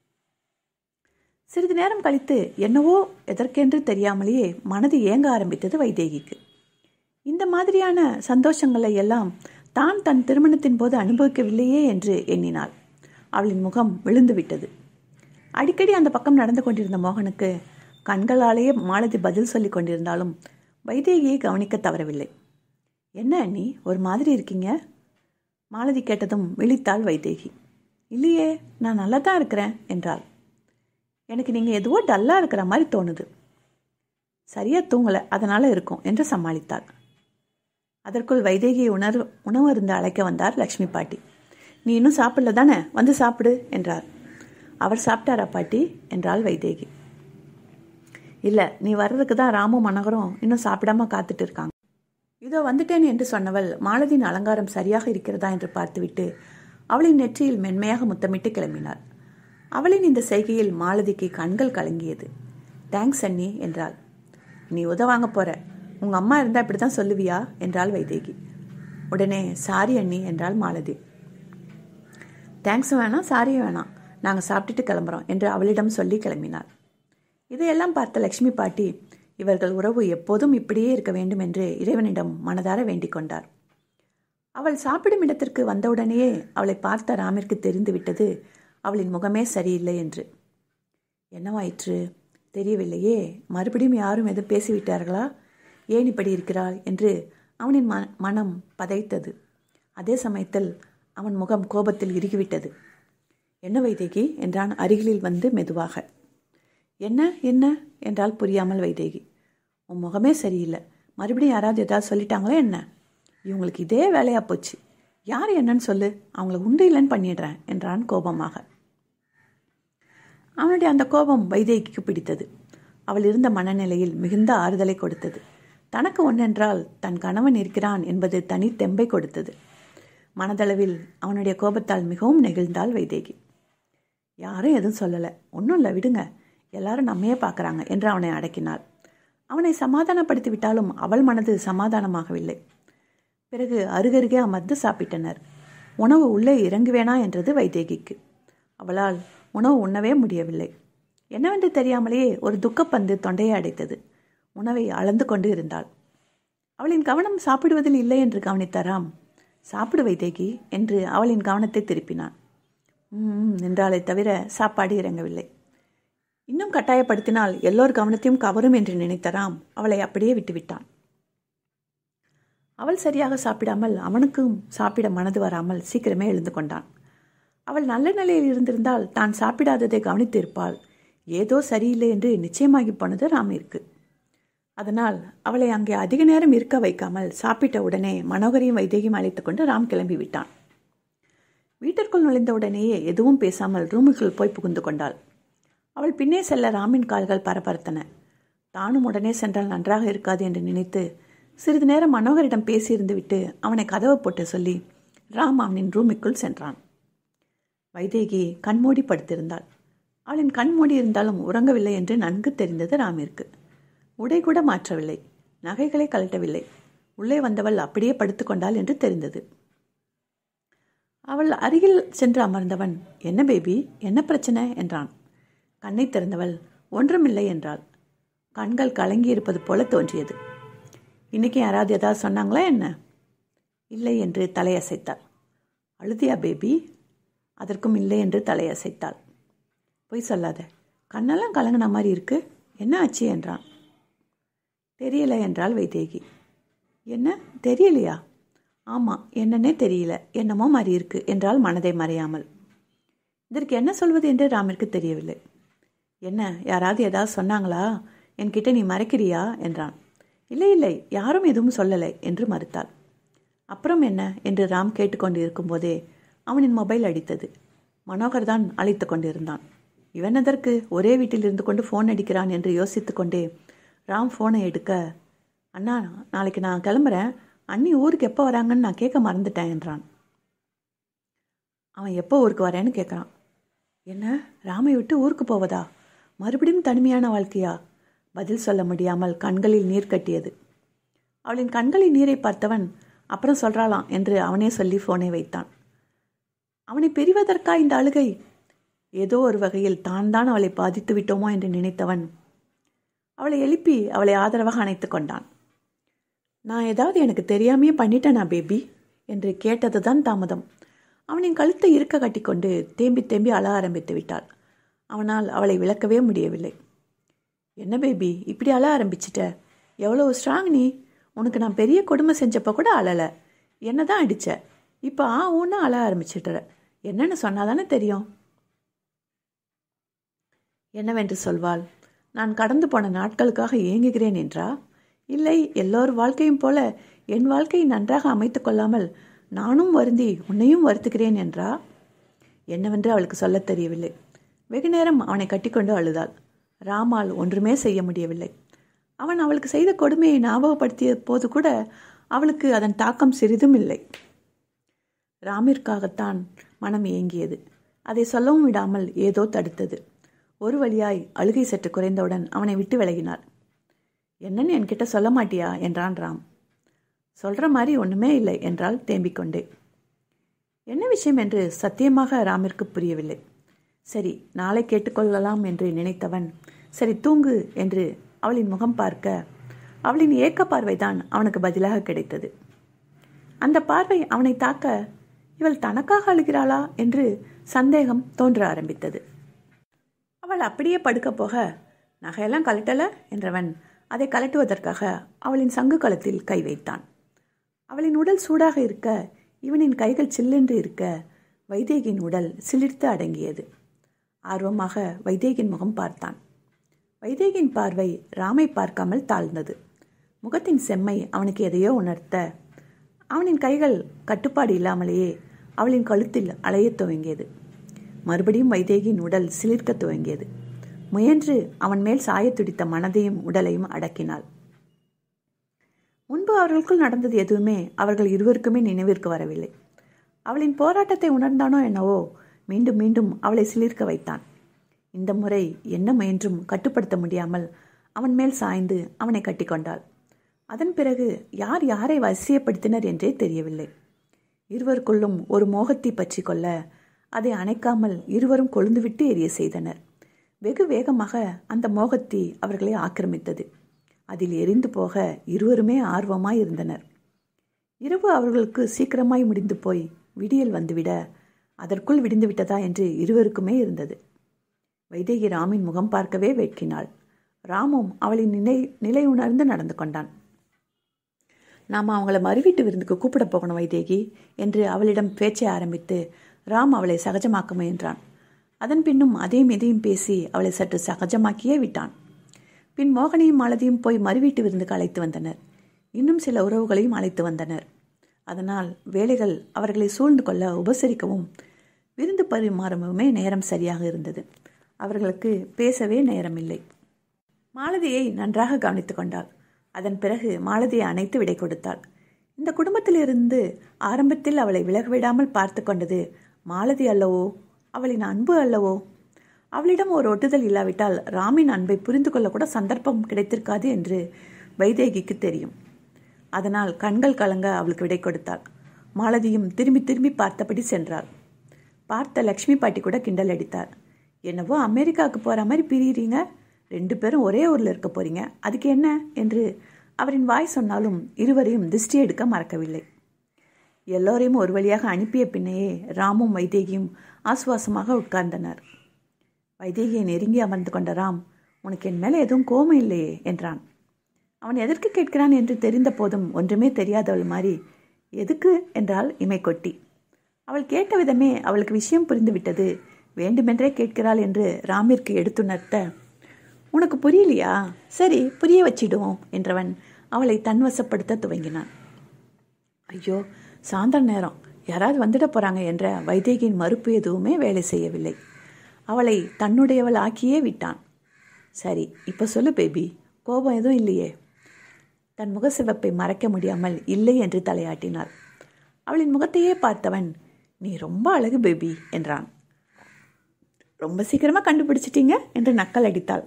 சிறிது நேரம் கழித்து என்னவோ எதற்கென்று தெரியாமலேயே மனது ஏங்க ஆரம்பித்தது வைதேகிக்கு இந்த மாதிரியான சந்தோஷங்களை எல்லாம் தான் தன் திருமணத்தின் போது அனுபவிக்கவில்லையே என்று எண்ணினாள் அவளின் முகம் விழுந்து விட்டது அடிக்கடி அந்த பக்கம் நடந்து கொண்டிருந்த மோகனுக்கு கண்களாலேயே மாலதி பதில் சொல்லி கொண்டிருந்தாலும் வைதேகியை கவனிக்க தவறவில்லை என்ன அண்ணி ஒரு மாதிரி இருக்கீங்க மாலதி கேட்டதும் விழித்தாள் வைதேகி இல்லையே நான் நல்லா தான் இருக்கிறேன் என்றாள் எனக்கு நீங்கள் எதுவோ டல்லாக இருக்கிற மாதிரி தோணுது சரியாக தூங்கலை அதனால் இருக்கும் என்று சமாளித்தாள் அதற்குள் வைதேகியை உணர்வு உணவு இருந்து அழைக்க வந்தார் லக்ஷ்மி பாட்டி நீ இன்னும் சாப்பிடல தானே வந்து சாப்பிடு என்றார் அவர் சாப்பிட்டாரா பாட்டி என்றாள் வைதேகி இல்லை நீ வர்றதுக்கு தான் ராமும் மனோகரும் இன்னும் சாப்பிடாம காத்துட்டு இருக்காங்க இதோ வந்துட்டேன் என்று சொன்னவள் மாலதியின் அலங்காரம் சரியாக இருக்கிறதா என்று பார்த்துவிட்டு அவளின் நெற்றியில் மென்மையாக முத்தமிட்டு கிளம்பினாள் அவளின் இந்த செய்கையில் மாலதிக்கு கண்கள் கலங்கியது தேங்க்ஸ் அண்ணி என்றாள் நீ உதவாங்க போற உங்க அம்மா இருந்தா இப்படி தான் சொல்லுவியா என்றாள் வைதேகி உடனே சாரி அண்ணி என்றாள் மாலதி தேங்க்ஸும் வேணாம் சாரியும் வேணாம் நாங்கள் சாப்பிட்டுட்டு கிளம்புறோம் என்று அவளிடம் சொல்லி கிளம்பினார் இதையெல்லாம் பார்த்த லக்ஷ்மி பாட்டி இவர்கள் உறவு எப்போதும் இப்படியே இருக்க வேண்டும் என்று இறைவனிடம் மனதார வேண்டிக் கொண்டார் அவள் சாப்பிடும் இடத்திற்கு வந்தவுடனேயே அவளை பார்த்த ராமிற்கு தெரிந்துவிட்டது அவளின் முகமே சரியில்லை என்று என்னவாயிற்று தெரியவில்லையே மறுபடியும் யாரும் எதுவும் பேசிவிட்டார்களா ஏன் இப்படி இருக்கிறாள் என்று அவனின் ம மனம் பதைத்தது அதே சமயத்தில் அவன் முகம் கோபத்தில் இறுகிவிட்டது என்ன வைதேகி என்றான் அருகிலில் வந்து மெதுவாக என்ன என்ன என்றால் புரியாமல் வைதேகி உன் முகமே சரியில்லை மறுபடியும் யாராவது ஏதாவது சொல்லிட்டாங்களே என்ன இவங்களுக்கு இதே வேலையாக போச்சு யார் என்னன்னு சொல்லு அவங்கள உண்டு இல்லைன்னு பண்ணிடுறேன் என்றான் கோபமாக அவனுடைய அந்த கோபம் வைதேகிக்கு பிடித்தது அவள் இருந்த மனநிலையில் மிகுந்த ஆறுதலை கொடுத்தது தனக்கு ஒன்றென்றால் தன் கணவன் இருக்கிறான் என்பது தனி தெம்பை கொடுத்தது மனதளவில் அவனுடைய கோபத்தால் மிகவும் நெகிழ்ந்தாள் வைதேகி யாரும் எதுவும் சொல்லலை ஒன்றும் இல்லை விடுங்க எல்லாரும் நம்மையே பார்க்குறாங்க என்று அவனை அடக்கினாள் அவனை சமாதானப்படுத்தி விட்டாலும் அவள் மனது சமாதானமாகவில்லை பிறகு அருகருகே அமர்ந்து சாப்பிட்டனர் உணவு உள்ளே இறங்குவேனா என்றது வைதேகிக்கு அவளால் உணவு உண்ணவே முடியவில்லை என்னவென்று தெரியாமலேயே ஒரு துக்கப்பந்து தொண்டையை அடைத்தது உணவை அளந்து கொண்டு இருந்தாள் அவளின் கவனம் சாப்பிடுவதில் இல்லை என்று கவனித்த ராம் சாப்பிடு வைதேகி என்று அவளின் கவனத்தை திருப்பினான் ம் என்றாலே தவிர சாப்பாடு இறங்கவில்லை இன்னும் கட்டாயப்படுத்தினால் எல்லோர் கவனத்தையும் கவரும் என்று நினைத்த ராம் அவளை அப்படியே விட்டுவிட்டான் அவள் சரியாக சாப்பிடாமல் அவனுக்கும் சாப்பிட மனது வராமல் சீக்கிரமே எழுந்து கொண்டான் அவள் நல்ல நிலையில் இருந்திருந்தால் தான் சாப்பிடாததை கவனித்திருப்பாள் ஏதோ சரியில்லை என்று நிச்சயமாகி போனது ராமிற்கு அதனால் அவளை அங்கே அதிக நேரம் இருக்க வைக்காமல் சாப்பிட்ட உடனே மனோகரையும் வைதேகியும் அழைத்து கொண்டு ராம் கிளம்பி விட்டான் வீட்டிற்குள் நுழைந்தவுடனேயே எதுவும் பேசாமல் ரூமுக்குள் போய் புகுந்து கொண்டாள் அவள் பின்னே செல்ல ராமின் கால்கள் பரபரத்தன தானும் உடனே சென்றால் நன்றாக இருக்காது என்று நினைத்து சிறிது நேரம் மனோகரிடம் பேசியிருந்து விட்டு அவனை கதவை போட்டு சொல்லி ராம் அவனின் ரூமுக்குள் சென்றான் வைதேகி கண்மூடி படுத்திருந்தாள் அவளின் கண் மூடி இருந்தாலும் உறங்கவில்லை என்று நன்கு தெரிந்தது ராமிற்கு உடை கூட மாற்றவில்லை நகைகளை கழட்டவில்லை உள்ளே வந்தவள் அப்படியே படுத்துக்கொண்டாள் என்று தெரிந்தது அவள் அருகில் சென்று அமர்ந்தவன் என்ன பேபி என்ன பிரச்சனை என்றான் கண்ணை திறந்தவள் ஒன்றுமில்லை என்றாள் கண்கள் கலங்கி இருப்பது போல தோன்றியது இன்னைக்கு யாராவது ஏதாவது சொன்னாங்களா என்ன இல்லை என்று தலையசைத்தாள் அழுதியா பேபி அதற்கும் இல்லை என்று தலையசைத்தாள் பொய் சொல்லாத கண்ணெல்லாம் கலங்கின மாதிரி இருக்கு என்ன ஆச்சு என்றான் தெரியல என்றாள் வைதேகி என்ன தெரியலையா ஆமாம் என்னன்னே தெரியல என்னமோ மாதிரி இருக்கு என்றால் மனதை மறையாமல் இதற்கு என்ன சொல்வது என்று ராமிற்கு தெரியவில்லை என்ன யாராவது ஏதாவது சொன்னாங்களா என்கிட்ட நீ மறைக்கிறியா என்றான் இல்லை இல்லை யாரும் எதுவும் சொல்லலை என்று மறுத்தாள் அப்புறம் என்ன என்று ராம் கேட்டுக்கொண்டு இருக்கும்போதே அவனின் மொபைல் அடித்தது மனோகர் தான் அழைத்து கொண்டிருந்தான் இவன் எதற்கு ஒரே வீட்டில் இருந்து கொண்டு ஃபோன் அடிக்கிறான் என்று யோசித்து கொண்டே ராம் ஃபோனை எடுக்க அண்ணா நாளைக்கு நான் கிளம்புறேன் அண்ணி ஊருக்கு எப்போ வராங்கன்னு நான் கேட்க மறந்துட்டேன் என்றான் அவன் எப்போ ஊருக்கு வரேன்னு கேட்குறான் என்ன ராமை விட்டு ஊருக்கு போவதா மறுபடியும் தனிமையான வாழ்க்கையா பதில் சொல்ல முடியாமல் கண்களில் நீர் கட்டியது அவளின் கண்களில் நீரை பார்த்தவன் அப்புறம் சொல்றாளாம் என்று அவனே சொல்லி ஃபோனை வைத்தான் அவனை பிரிவதற்கா இந்த அழுகை ஏதோ ஒரு வகையில் தான் தான் அவளை பாதித்து விட்டோமோ என்று நினைத்தவன் அவளை எழுப்பி அவளை ஆதரவாக அணைத்து கொண்டான் நான் ஏதாவது எனக்கு தெரியாமையே பண்ணிட்டேனா பேபி என்று கேட்டதுதான் தாமதம் அவனின் கழுத்தை இருக்க கட்டிக்கொண்டு தேம்பி தேம்பி அழ ஆரம்பித்து விட்டாள் அவனால் அவளை விளக்கவே முடியவில்லை என்ன பேபி இப்படி அழ ஆரம்பிச்சிட்ட எவ்வளோ ஸ்ட்ராங் நீ உனக்கு நான் பெரிய கொடுமை செஞ்சப்போ கூட அழலை என்ன தான் அடித்த இப்போ ஆ ஊன்னு அழ ஆரம்பிச்சிட்டுற என்னன்னு சொன்னாதானே தெரியும் என்னவென்று சொல்வாள் நான் கடந்து போன நாட்களுக்காக ஏங்குகிறேன் என்றா இல்லை எல்லோர் வாழ்க்கையும் போல என் வாழ்க்கையை நன்றாக அமைத்து கொள்ளாமல் நானும் வருந்தி உன்னையும் வருத்துகிறேன் என்றா என்னவென்று அவளுக்கு சொல்லத் தெரியவில்லை வெகு நேரம் அவனை கட்டிக்கொண்டு அழுதாள் ராமால் ஒன்றுமே செய்ய முடியவில்லை அவன் அவளுக்கு செய்த கொடுமையை ஞாபகப்படுத்திய போது கூட அவளுக்கு அதன் தாக்கம் சிறிதும் இல்லை ராமிற்காகத்தான் மனம் ஏங்கியது அதை சொல்லவும் விடாமல் ஏதோ தடுத்தது ஒரு வழியாய் அழுகை சற்று குறைந்தவுடன் அவனை விட்டு விலகினாள் என்னன்னு என்கிட்ட சொல்ல மாட்டியா என்றான் ராம் சொல்ற மாதிரி ஒண்ணுமே இல்லை என்றால் தேம்பிக்கொண்டே என்ன விஷயம் என்று சத்தியமாக ராமிற்கு புரியவில்லை சரி நாளை கேட்டுக்கொள்ளலாம் என்று நினைத்தவன் சரி தூங்கு என்று அவளின் முகம் பார்க்க அவளின் ஏக்க பார்வைதான் அவனுக்கு பதிலாக கிடைத்தது அந்த பார்வை அவனை தாக்க இவள் தனக்காக அழுகிறாளா என்று சந்தேகம் தோன்ற ஆரம்பித்தது அவள் அப்படியே படுக்க போக நகையெல்லாம் கலட்டல என்றவன் அதை கலட்டுவதற்காக அவளின் சங்கு களத்தில் கை வைத்தான் அவளின் உடல் சூடாக இருக்க இவனின் கைகள் சில்லென்று இருக்க வைதேகியின் உடல் சிலிர்த்து அடங்கியது ஆர்வமாக வைதேகியின் முகம் பார்த்தான் வைதேகியின் பார்வை ராமை பார்க்காமல் தாழ்ந்தது முகத்தின் செம்மை அவனுக்கு எதையோ உணர்த்த அவனின் கைகள் கட்டுப்பாடு இல்லாமலேயே அவளின் கழுத்தில் அலையத் துவங்கியது மறுபடியும் வைதேகியின் உடல் சிலிர்க்க துவங்கியது முயன்று அவன் மேல் சாயத் துடித்த மனதையும் உடலையும் அடக்கினாள் முன்பு அவர்களுக்குள் நடந்தது எதுவுமே அவர்கள் இருவருக்குமே நினைவிற்கு வரவில்லை அவளின் போராட்டத்தை உணர்ந்தானோ என்னவோ மீண்டும் மீண்டும் அவளை சிலிர்க்க வைத்தான் இந்த முறை என்ன முயன்றும் கட்டுப்படுத்த முடியாமல் அவன் மேல் சாய்ந்து அவனை கட்டிக்கொண்டாள் அதன் பிறகு யார் யாரை வசியப்படுத்தினர் என்றே தெரியவில்லை இருவருக்குள்ளும் ஒரு மோகத்தை பற்றி கொள்ள அதை அணைக்காமல் இருவரும் கொழுந்துவிட்டு எரிய செய்தனர் வெகு வேகமாக அந்த மோகத்தி அவர்களை ஆக்கிரமித்தது அதில் எரிந்து போக இருவருமே ஆர்வமாய் இருந்தனர் இரவு அவர்களுக்கு சீக்கிரமாய் முடிந்து போய் விடியல் வந்துவிட அதற்குள் விடிந்து விட்டதா என்று இருவருக்குமே இருந்தது வைதேகி ராமின் முகம் பார்க்கவே வேட்கினாள் ராமும் அவளின் நிலை நிலை உணர்ந்து நடந்து கொண்டான் நாம் அவங்கள மறுவீட்டு விருந்துக்கு கூப்பிட போகணும் வைதேகி என்று அவளிடம் பேச்சை ஆரம்பித்து ராம் அவளை சகஜமாக்க முயன்றான் அதன் பின்னும் அதையும் இதையும் பேசி அவளை சற்று சகஜமாக்கியே விட்டான் பின் மோகனையும் மாலதியும் போய் மறுவீட்டு விருந்துக்கு அழைத்து வந்தனர் இன்னும் சில உறவுகளையும் அழைத்து வந்தனர் அதனால் வேலைகள் அவர்களை சூழ்ந்து கொள்ள உபசரிக்கவும் விருந்து பரிமாறவுமே நேரம் சரியாக இருந்தது அவர்களுக்கு பேசவே நேரமில்லை மாலதியை நன்றாக கவனித்து கொண்டாள் அதன் பிறகு மாலதியை அணைத்து விடை கொடுத்தாள் இந்த குடும்பத்திலிருந்து ஆரம்பத்தில் அவளை விலகவிடாமல் பார்த்து கொண்டது மாலதி அல்லவோ அவளின் அன்பு அல்லவோ அவளிடம் ஒரு ஒட்டுதல் இல்லாவிட்டால் ராமின் அன்பை புரிந்து கொள்ளக்கூட சந்தர்ப்பம் கிடைத்திருக்காது என்று வைதேகிக்கு தெரியும் அதனால் கண்கள் கலங்க அவளுக்கு விடை கொடுத்தாள் மாலதியும் திரும்பி திரும்பி பார்த்தபடி சென்றாள் பார்த்த லக்ஷ்மி பாட்டி கூட கிண்டல் அடித்தார் என்னவோ அமெரிக்காவுக்கு போகிற மாதிரி பிரியிறீங்க ரெண்டு பேரும் ஒரே ஊரில் இருக்க போறீங்க அதுக்கு என்ன என்று அவரின் வாய் சொன்னாலும் இருவரையும் திருஷ்டி எடுக்க மறக்கவில்லை எல்லோரையும் ஒரு வழியாக அனுப்பிய பின்னையே ராமும் வைதேகியும் ஆசுவாசமாக உட்கார்ந்தனர் வைதேகியை நெருங்கி அமர்ந்து கொண்ட ராம் உனக்கு என் மேலே எதுவும் கோபம் இல்லையே என்றான் அவன் எதற்கு கேட்கிறான் என்று தெரிந்த போதும் ஒன்றுமே தெரியாதவள் மாதிரி எதுக்கு என்றால் இமை கொட்டி அவள் கேட்ட விதமே அவளுக்கு விஷயம் புரிந்துவிட்டது வேண்டுமென்றே கேட்கிறாள் என்று ராமிற்கு எடுத்துணர்த்த உனக்கு புரியலையா சரி புரிய வச்சிடுவோம் என்றவன் அவளை தன்வசப்படுத்த துவங்கினான் ஐயோ சாயந்தர நேரம் யாராவது வந்துட போறாங்க என்ற வைதேகியின் மறுப்பு எதுவுமே வேலை செய்யவில்லை அவளை தன்னுடையவள் ஆக்கியே விட்டான் சரி இப்போ சொல்லு பேபி கோபம் எதுவும் இல்லையே தன் முகசிவப்பை மறைக்க முடியாமல் இல்லை என்று தலையாட்டினாள் அவளின் முகத்தையே பார்த்தவன் நீ ரொம்ப அழகு பேபி என்றான் ரொம்ப சீக்கிரமாக கண்டுபிடிச்சிட்டீங்க என்று நக்கல் அடித்தாள்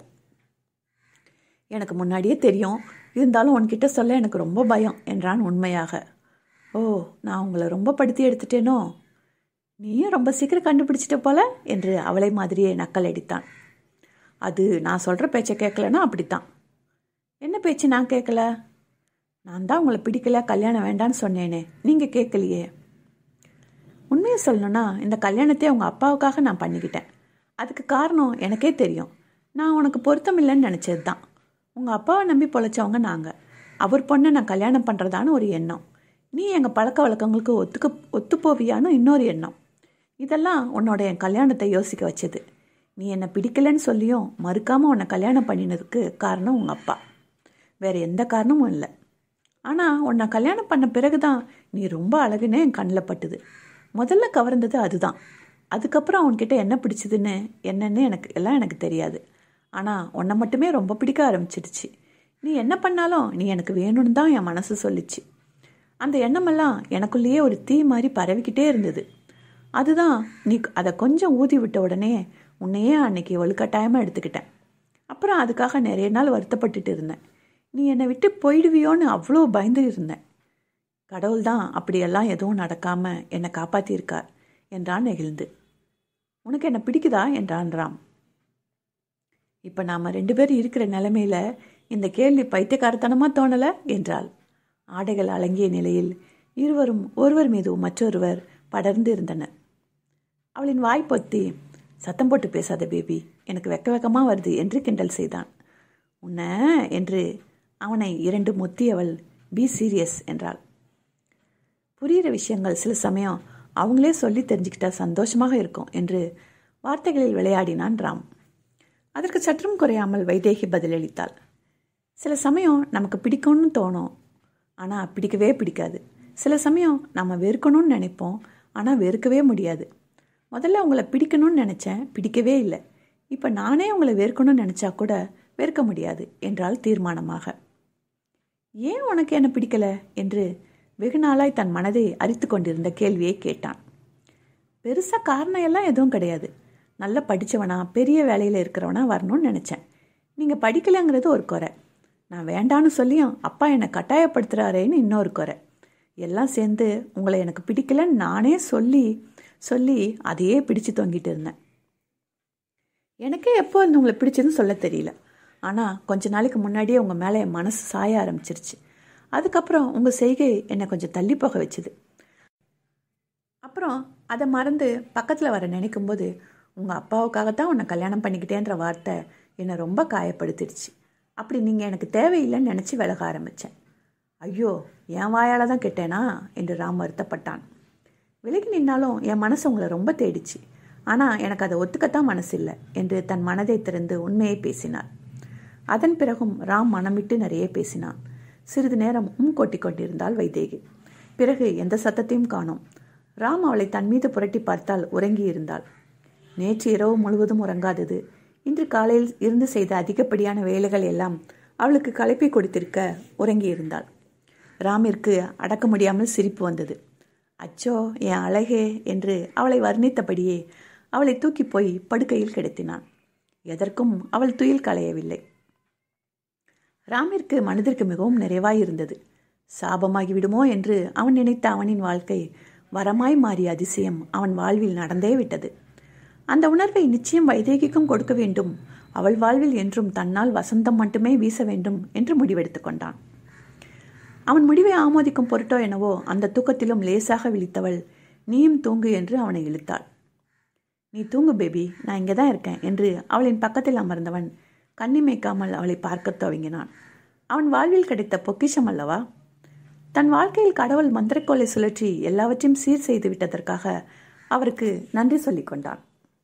எனக்கு முன்னாடியே தெரியும் இருந்தாலும் உன்கிட்ட சொல்ல எனக்கு ரொம்ப பயம் என்றான் உண்மையாக ஓ நான் உங்களை ரொம்ப படுத்தி எடுத்துட்டேனோ நீயும் ரொம்ப சீக்கிரம் கண்டுபிடிச்சிட்ட போல என்று அவளை மாதிரியே நக்கல் அடித்தான் அது நான் சொல்கிற பேச்சை கேட்கலன்னா அப்படித்தான் என்ன பேச்சு நான் கேட்கல நான் தான் உங்களை பிடிக்கல கல்யாணம் வேண்டான்னு சொன்னேனே நீங்கள் கேட்கலையே உண்மையை சொல்லணும்னா இந்த கல்யாணத்தை உங்கள் அப்பாவுக்காக நான் பண்ணிக்கிட்டேன் அதுக்கு காரணம் எனக்கே தெரியும் நான் உனக்கு பொருத்தம் இல்லைன்னு நினச்சது தான் உங்கள் அப்பாவை நம்பி பொழைச்சவங்க நாங்கள் அவர் பொண்ணை நான் கல்யாணம் பண்ணுறதான்னு ஒரு எண்ணம் நீ எங்கள் பழக்க வழக்கங்களுக்கு ஒத்துக்க ஒத்துப்போவியான்னு இன்னொரு எண்ணம் இதெல்லாம் உன்னோட என் கல்யாணத்தை யோசிக்க வச்சது நீ என்னை பிடிக்கலன்னு சொல்லியும் மறுக்காமல் உன்னை கல்யாணம் பண்ணினதுக்கு காரணம் உங்கள் அப்பா வேற எந்த காரணமும் இல்லை ஆனால் உன்னை கல்யாணம் பண்ண பிறகு தான் நீ ரொம்ப அழகுன்னு என் கண்ணில் பட்டுது முதல்ல கவர்ந்தது அதுதான் அதுக்கப்புறம் அவன்கிட்ட என்ன பிடிச்சதுன்னு என்னன்னு எனக்கு எல்லாம் எனக்கு தெரியாது ஆனால் உன்னை மட்டுமே ரொம்ப பிடிக்க ஆரம்பிச்சிடுச்சு நீ என்ன பண்ணாலும் நீ எனக்கு வேணும்னு தான் என் மனசு சொல்லிச்சு அந்த எண்ணமெல்லாம் எனக்குள்ளேயே ஒரு தீ மாதிரி பரவிக்கிட்டே இருந்தது அதுதான் நீ அதை கொஞ்சம் ஊதி விட்ட உடனே உன்னையே அன்னைக்கு வலுக்கட்டாயமாக எடுத்துக்கிட்டேன் அப்புறம் அதுக்காக நிறைய நாள் வருத்தப்பட்டுட்டு இருந்தேன் நீ என்னை விட்டு போயிடுவியோன்னு அவ்வளோ பயந்து இருந்தேன் கடவுள் தான் அப்படியெல்லாம் எதுவும் நடக்காமல் என்னை காப்பாற்றியிருக்கார் என்றான் நெகிழ்ந்து உனக்கு என்ன பிடிக்குதா என்றான் ராம் இப்போ நாம் ரெண்டு பேரும் இருக்கிற நிலைமையில இந்த கேள்வி பைத்தியக்காரத்தனமாக தோணலை என்றாள் ஆடைகள் அலங்கிய நிலையில் இருவரும் ஒருவர் மீது மற்றொருவர் படர்ந்து இருந்தனர் அவளின் வாய் பொத்தி சத்தம் போட்டு பேசாத பேபி எனக்கு வெக்க வெக்கமாக வருது என்று கிண்டல் செய்தான் உன்ன என்று அவனை இரண்டு முத்தியவள் பி சீரியஸ் என்றாள் புரிகிற விஷயங்கள் சில சமயம் அவங்களே சொல்லி தெரிஞ்சுக்கிட்டா சந்தோஷமாக இருக்கும் என்று வார்த்தைகளில் விளையாடினான் ராம் அதற்கு சற்றும் குறையாமல் வைதேகி பதிலளித்தாள் சில சமயம் நமக்கு பிடிக்கும்னு தோணும் ஆனால் பிடிக்கவே பிடிக்காது சில சமயம் நம்ம வெறுக்கணும்னு நினைப்போம் ஆனால் வெறுக்கவே முடியாது முதல்ல உங்களை பிடிக்கணும்னு நினச்சேன் பிடிக்கவே இல்லை இப்போ நானே உங்களை வெறுக்கணும்னு நினச்சா கூட வெறுக்க முடியாது என்றால் தீர்மானமாக ஏன் உனக்கு என்ன பிடிக்கல என்று வெகு நாளாய் தன் மனதை அரித்து கொண்டிருந்த கேள்வியை கேட்டான் பெருசாக காரணம் எல்லாம் எதுவும் கிடையாது நல்லா படித்தவனா பெரிய வேலையில் இருக்கிறவனா வரணும்னு நினச்சேன் நீங்கள் படிக்கலைங்கிறது ஒரு குறை நான் வேண்டான்னு சொல்லியும் அப்பா என்னை கட்டாயப்படுத்துகிறாரேன்னு இன்னொரு குறை எல்லாம் சேர்ந்து உங்களை எனக்கு பிடிக்கலன்னு நானே சொல்லி சொல்லி அதையே பிடிச்சு தொங்கிட்டு இருந்தேன் எனக்கே எப்போ இருந்து உங்களை பிடிச்சதுன்னு சொல்ல தெரியல ஆனால் கொஞ்ச நாளைக்கு முன்னாடியே உங்கள் மேலே என் மனசு சாய ஆரம்பிச்சிருச்சு அதுக்கப்புறம் உங்கள் செய்கை என்னை கொஞ்சம் தள்ளி போக வச்சுது அப்புறம் அதை மறந்து பக்கத்தில் வர நினைக்கும்போது உங்கள் அப்பாவுக்காகத்தான் உன்னை கல்யாணம் பண்ணிக்கிட்டேன்ற வார்த்தை என்னை ரொம்ப காயப்படுத்திடுச்சு அப்படி நீங்கள் எனக்கு தேவையில்லைன்னு நினச்சி விலக ஆரம்பித்தேன் ஐயோ என் வாயால் தான் கெட்டேனா என்று ராம் வருத்தப்பட்டான் விலகி நின்னாலும் என் மனசு உங்களை ரொம்ப தேடிச்சு ஆனால் எனக்கு அதை ஒத்துக்கத்தான் மனசு இல்லை என்று தன் மனதை திறந்து உண்மையை பேசினார் அதன் பிறகும் ராம் மனம் விட்டு நிறைய பேசினான் சிறிது நேரம் உம் கொட்டி கொண்டிருந்தாள் வைதேகி பிறகு எந்த சத்தத்தையும் காணோம் ராம் அவளை தன் மீது புரட்டி பார்த்தால் உறங்கி இருந்தாள் நேற்று இரவு முழுவதும் உறங்காதது இன்று காலையில் இருந்து செய்த அதிகப்படியான வேலைகள் எல்லாம் அவளுக்கு களைப்பை கொடுத்திருக்க உறங்கி இருந்தாள் ராமிற்கு அடக்க முடியாமல் சிரிப்பு வந்தது அச்சோ என் அழகே என்று அவளை வர்ணித்தபடியே அவளை தூக்கி போய் படுக்கையில் கிடத்தினான் எதற்கும் அவள் துயில் களையவில்லை ராமிற்கு மனதிற்கு மிகவும் நிறைவாய் இருந்தது சாபமாகி விடுமோ என்று அவன் நினைத்த அவனின் வாழ்க்கை வரமாய் மாறிய அதிசயம் அவன் வாழ்வில் நடந்தே விட்டது அந்த உணர்வை நிச்சயம் வைதேகிக்கும் கொடுக்க வேண்டும் அவள் வாழ்வில் என்றும் தன்னால் வசந்தம் மட்டுமே வீச வேண்டும் என்று முடிவெடுத்துக் கொண்டான் அவன் முடிவை ஆமோதிக்கும் பொருட்டோ என்னவோ அந்த தூக்கத்திலும் லேசாக விழித்தவள் நீயும் தூங்கு என்று அவனை இழுத்தாள் நீ தூங்கு பேபி நான் இங்கே தான் இருக்கேன் என்று அவளின் பக்கத்தில் அமர்ந்தவன் கண்ணிமைக்காமல் அவளை பார்க்கத் துவங்கினான் அவன் வாழ்வில் கிடைத்த பொக்கிஷம் அல்லவா தன் வாழ்க்கையில் கடவுள் மந்திரக்கோலை சுழற்றி எல்லாவற்றையும் சீர் செய்து விட்டதற்காக அவருக்கு நன்றி சொல்லிக் கொண்டான்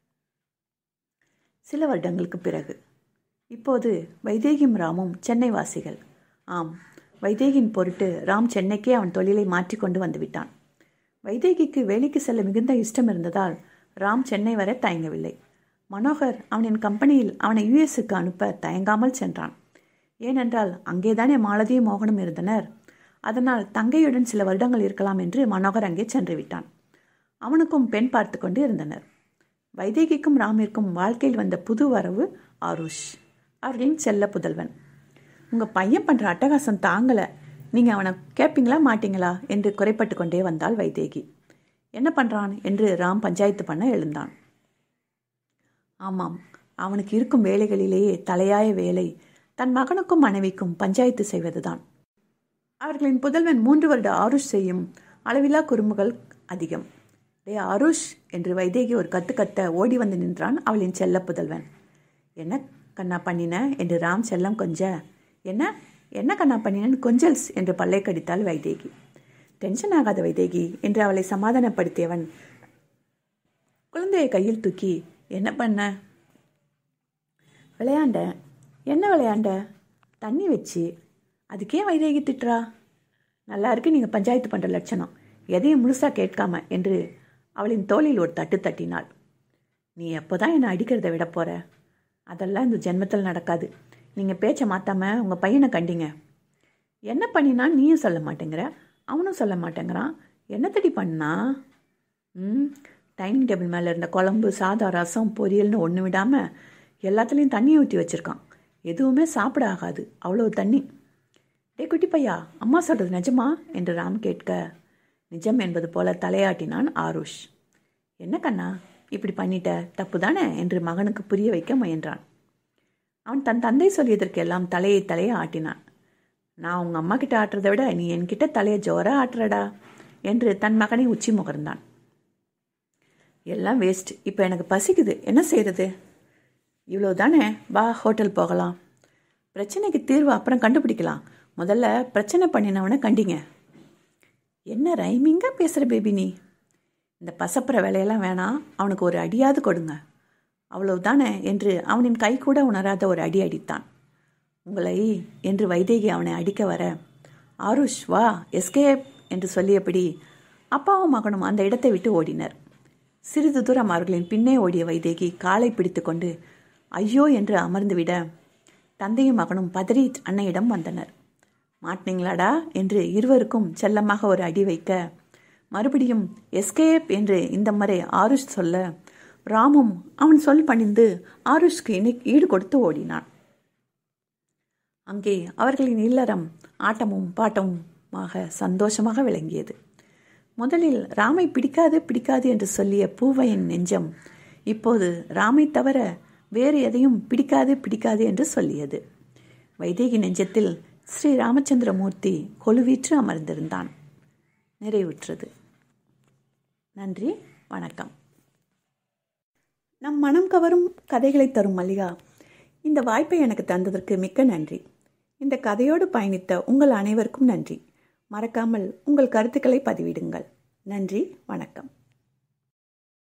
சில வருடங்களுக்கு பிறகு இப்போது வைதேகியும் ராமும் சென்னை வாசிகள் ஆம் வைதேகியின் பொருட்டு ராம் சென்னைக்கே அவன் தொழிலை மாற்றிக்கொண்டு வந்து விட்டான் வைதேகிக்கு வேலைக்கு செல்ல மிகுந்த இஷ்டம் இருந்ததால் ராம் சென்னை வரை தயங்கவில்லை மனோகர் அவனின் கம்பெனியில் அவனை யுஎஸ்க்கு அனுப்ப தயங்காமல் சென்றான் ஏனென்றால் அங்கேதானே மாலதியும் மோகனும் இருந்தனர் அதனால் தங்கையுடன் சில வருடங்கள் இருக்கலாம் என்று மனோகர் அங்கே சென்று விட்டான் அவனுக்கும் பெண் பார்த்து கொண்டு இருந்தனர் வைதேகிக்கும் ராமிற்கும் வாழ்க்கையில் வந்த புது வரவு ஆருஷ் அவர்களின் செல்ல புதல்வன் உங்கள் பையன் பண்ணுற அட்டகாசம் தாங்கலை நீங்கள் அவனை கேட்பீங்களா மாட்டீங்களா என்று குறைப்பட்டு கொண்டே வந்தாள் வைதேகி என்ன பண்ணுறான் என்று ராம் பஞ்சாயத்து பண்ண எழுந்தான் ஆமாம் அவனுக்கு இருக்கும் வேலைகளிலேயே தலையாய வேலை தன் மகனுக்கும் மனைவிக்கும் பஞ்சாயத்து செய்வதுதான் அவர்களின் புதல்வன் மூன்று வருட ஆருஷ் செய்யும் அளவிலா குறும்புகள் அதிகம் டே ஆருஷ் என்று வைதேகி ஒரு கத்து கத்த ஓடி வந்து நின்றான் அவளின் செல்ல புதல்வன் என்ன கண்ணா பண்ணின என்று ராம் செல்லம் கொஞ்ச என்ன என்ன கண்ணா பண்ணினன்னு கொஞ்சல்ஸ் என்று பல்லை கடித்தாள் வைதேகி டென்ஷன் ஆகாத வைதேகி என்று அவளை சமாதானப்படுத்தியவன் குழந்தையை கையில் தூக்கி என்ன பண்ண விளையாண்ட என்ன விளையாண்ட தண்ணி வச்சு அதுக்கே வைதேகி திட்டுறா நல்லா இருக்கு நீங்கள் பஞ்சாயத்து பண்ணுற லட்சணம் எதையும் முழுசாக கேட்காம என்று அவளின் தோளில் ஒரு தட்டு தட்டினாள் நீ எப்போ தான் என்னை அடிக்கிறத விட போகிற அதெல்லாம் இந்த ஜென்மத்தில் நடக்காது நீங்கள் பேச்சை மாற்றாமல் உங்கள் பையனை கண்டிங்க என்ன பண்ணினா நீயும் சொல்ல மாட்டேங்கிற அவனும் சொல்ல மாட்டேங்கிறான் என்ன தடி பண்ணா ம் டைனிங் டேபிள் மேலே இருந்த குழம்பு சாதம் ரசம் பொரியல்னு ஒன்று விடாமல் எல்லாத்துலேயும் தண்ணி ஊற்றி வச்சுருக்கான் எதுவுமே சாப்பிட ஆகாது அவ்வளோ தண்ணி டே குட்டி பையா அம்மா சொல்கிறது நிஜமா என்று ராம் கேட்க நிஜம் என்பது போல தலையாட்டினான் ஆருஷ் என்ன கண்ணா இப்படி பண்ணிட்ட தப்பு தானே என்று மகனுக்கு புரிய வைக்க முயன்றான் அவன் தன் தந்தை சொல்லியதற்கு எல்லாம் தலையை தலையை ஆட்டினான் நான் உங்கள் அம்மா கிட்ட ஆட்டுறதை விட நீ என்கிட்ட தலையை ஜோரா ஆட்டுறடா என்று தன் மகனை உச்சி முகர்ந்தான் எல்லாம் வேஸ்ட் இப்போ எனக்கு பசிக்குது என்ன செய்யறது இவ்வளோ தானே வா ஹோட்டல் போகலாம் பிரச்சனைக்கு தீர்வு அப்புறம் கண்டுபிடிக்கலாம் முதல்ல பிரச்சனை பண்ணினவனை கண்டிங்க என்ன ரைமிங்காக பேசுகிற பேபி நீ இந்த பசப்புற வேலையெல்லாம் வேணாம் அவனுக்கு ஒரு அடியாவது கொடுங்க அவ்வளவுதானே என்று அவனின் கை கூட உணராத ஒரு அடி அடித்தான் உங்களை என்று வைதேகி அவனை அடிக்க வர ஆருஷ் வா எஸ்கேப் என்று சொல்லியபடி அப்பாவும் மகனும் அந்த இடத்தை விட்டு ஓடினர் சிறிது தூரம் அவர்களின் பின்னே ஓடிய வைதேகி காலை பிடித்து கொண்டு ஐயோ என்று அமர்ந்துவிட தந்தையும் மகனும் பதறி அன்னையிடம் வந்தனர் மாட்டினீங்களாடா என்று இருவருக்கும் செல்லமாக ஒரு அடி வைக்க மறுபடியும் எஸ்கேப் என்று இந்த முறை ஆருஷ் சொல்ல ராமும் அவன் சொல் பணிந்து ஆருஷ்க்கு இணை ஈடு கொடுத்து ஓடினான் அங்கே அவர்களின் இல்லறம் ஆட்டமும் பாட்டமுமாக சந்தோஷமாக விளங்கியது முதலில் ராமை பிடிக்காது பிடிக்காது என்று சொல்லிய பூவையின் நெஞ்சம் இப்போது ராமை தவிர வேறு எதையும் பிடிக்காது பிடிக்காது என்று சொல்லியது வைதேகி நெஞ்சத்தில் ஸ்ரீ ராமச்சந்திரமூர்த்தி கொலுவீற்று அமர்ந்திருந்தான் நிறைவுற்றது நன்றி வணக்கம் நம் மனம் கவரும் கதைகளை தரும் மல்லிகா இந்த வாய்ப்பை எனக்கு தந்ததற்கு மிக்க நன்றி இந்த கதையோடு பயணித்த உங்கள் அனைவருக்கும் நன்றி மறக்காமல் உங்கள் கருத்துக்களை பதிவிடுங்கள் நன்றி வணக்கம்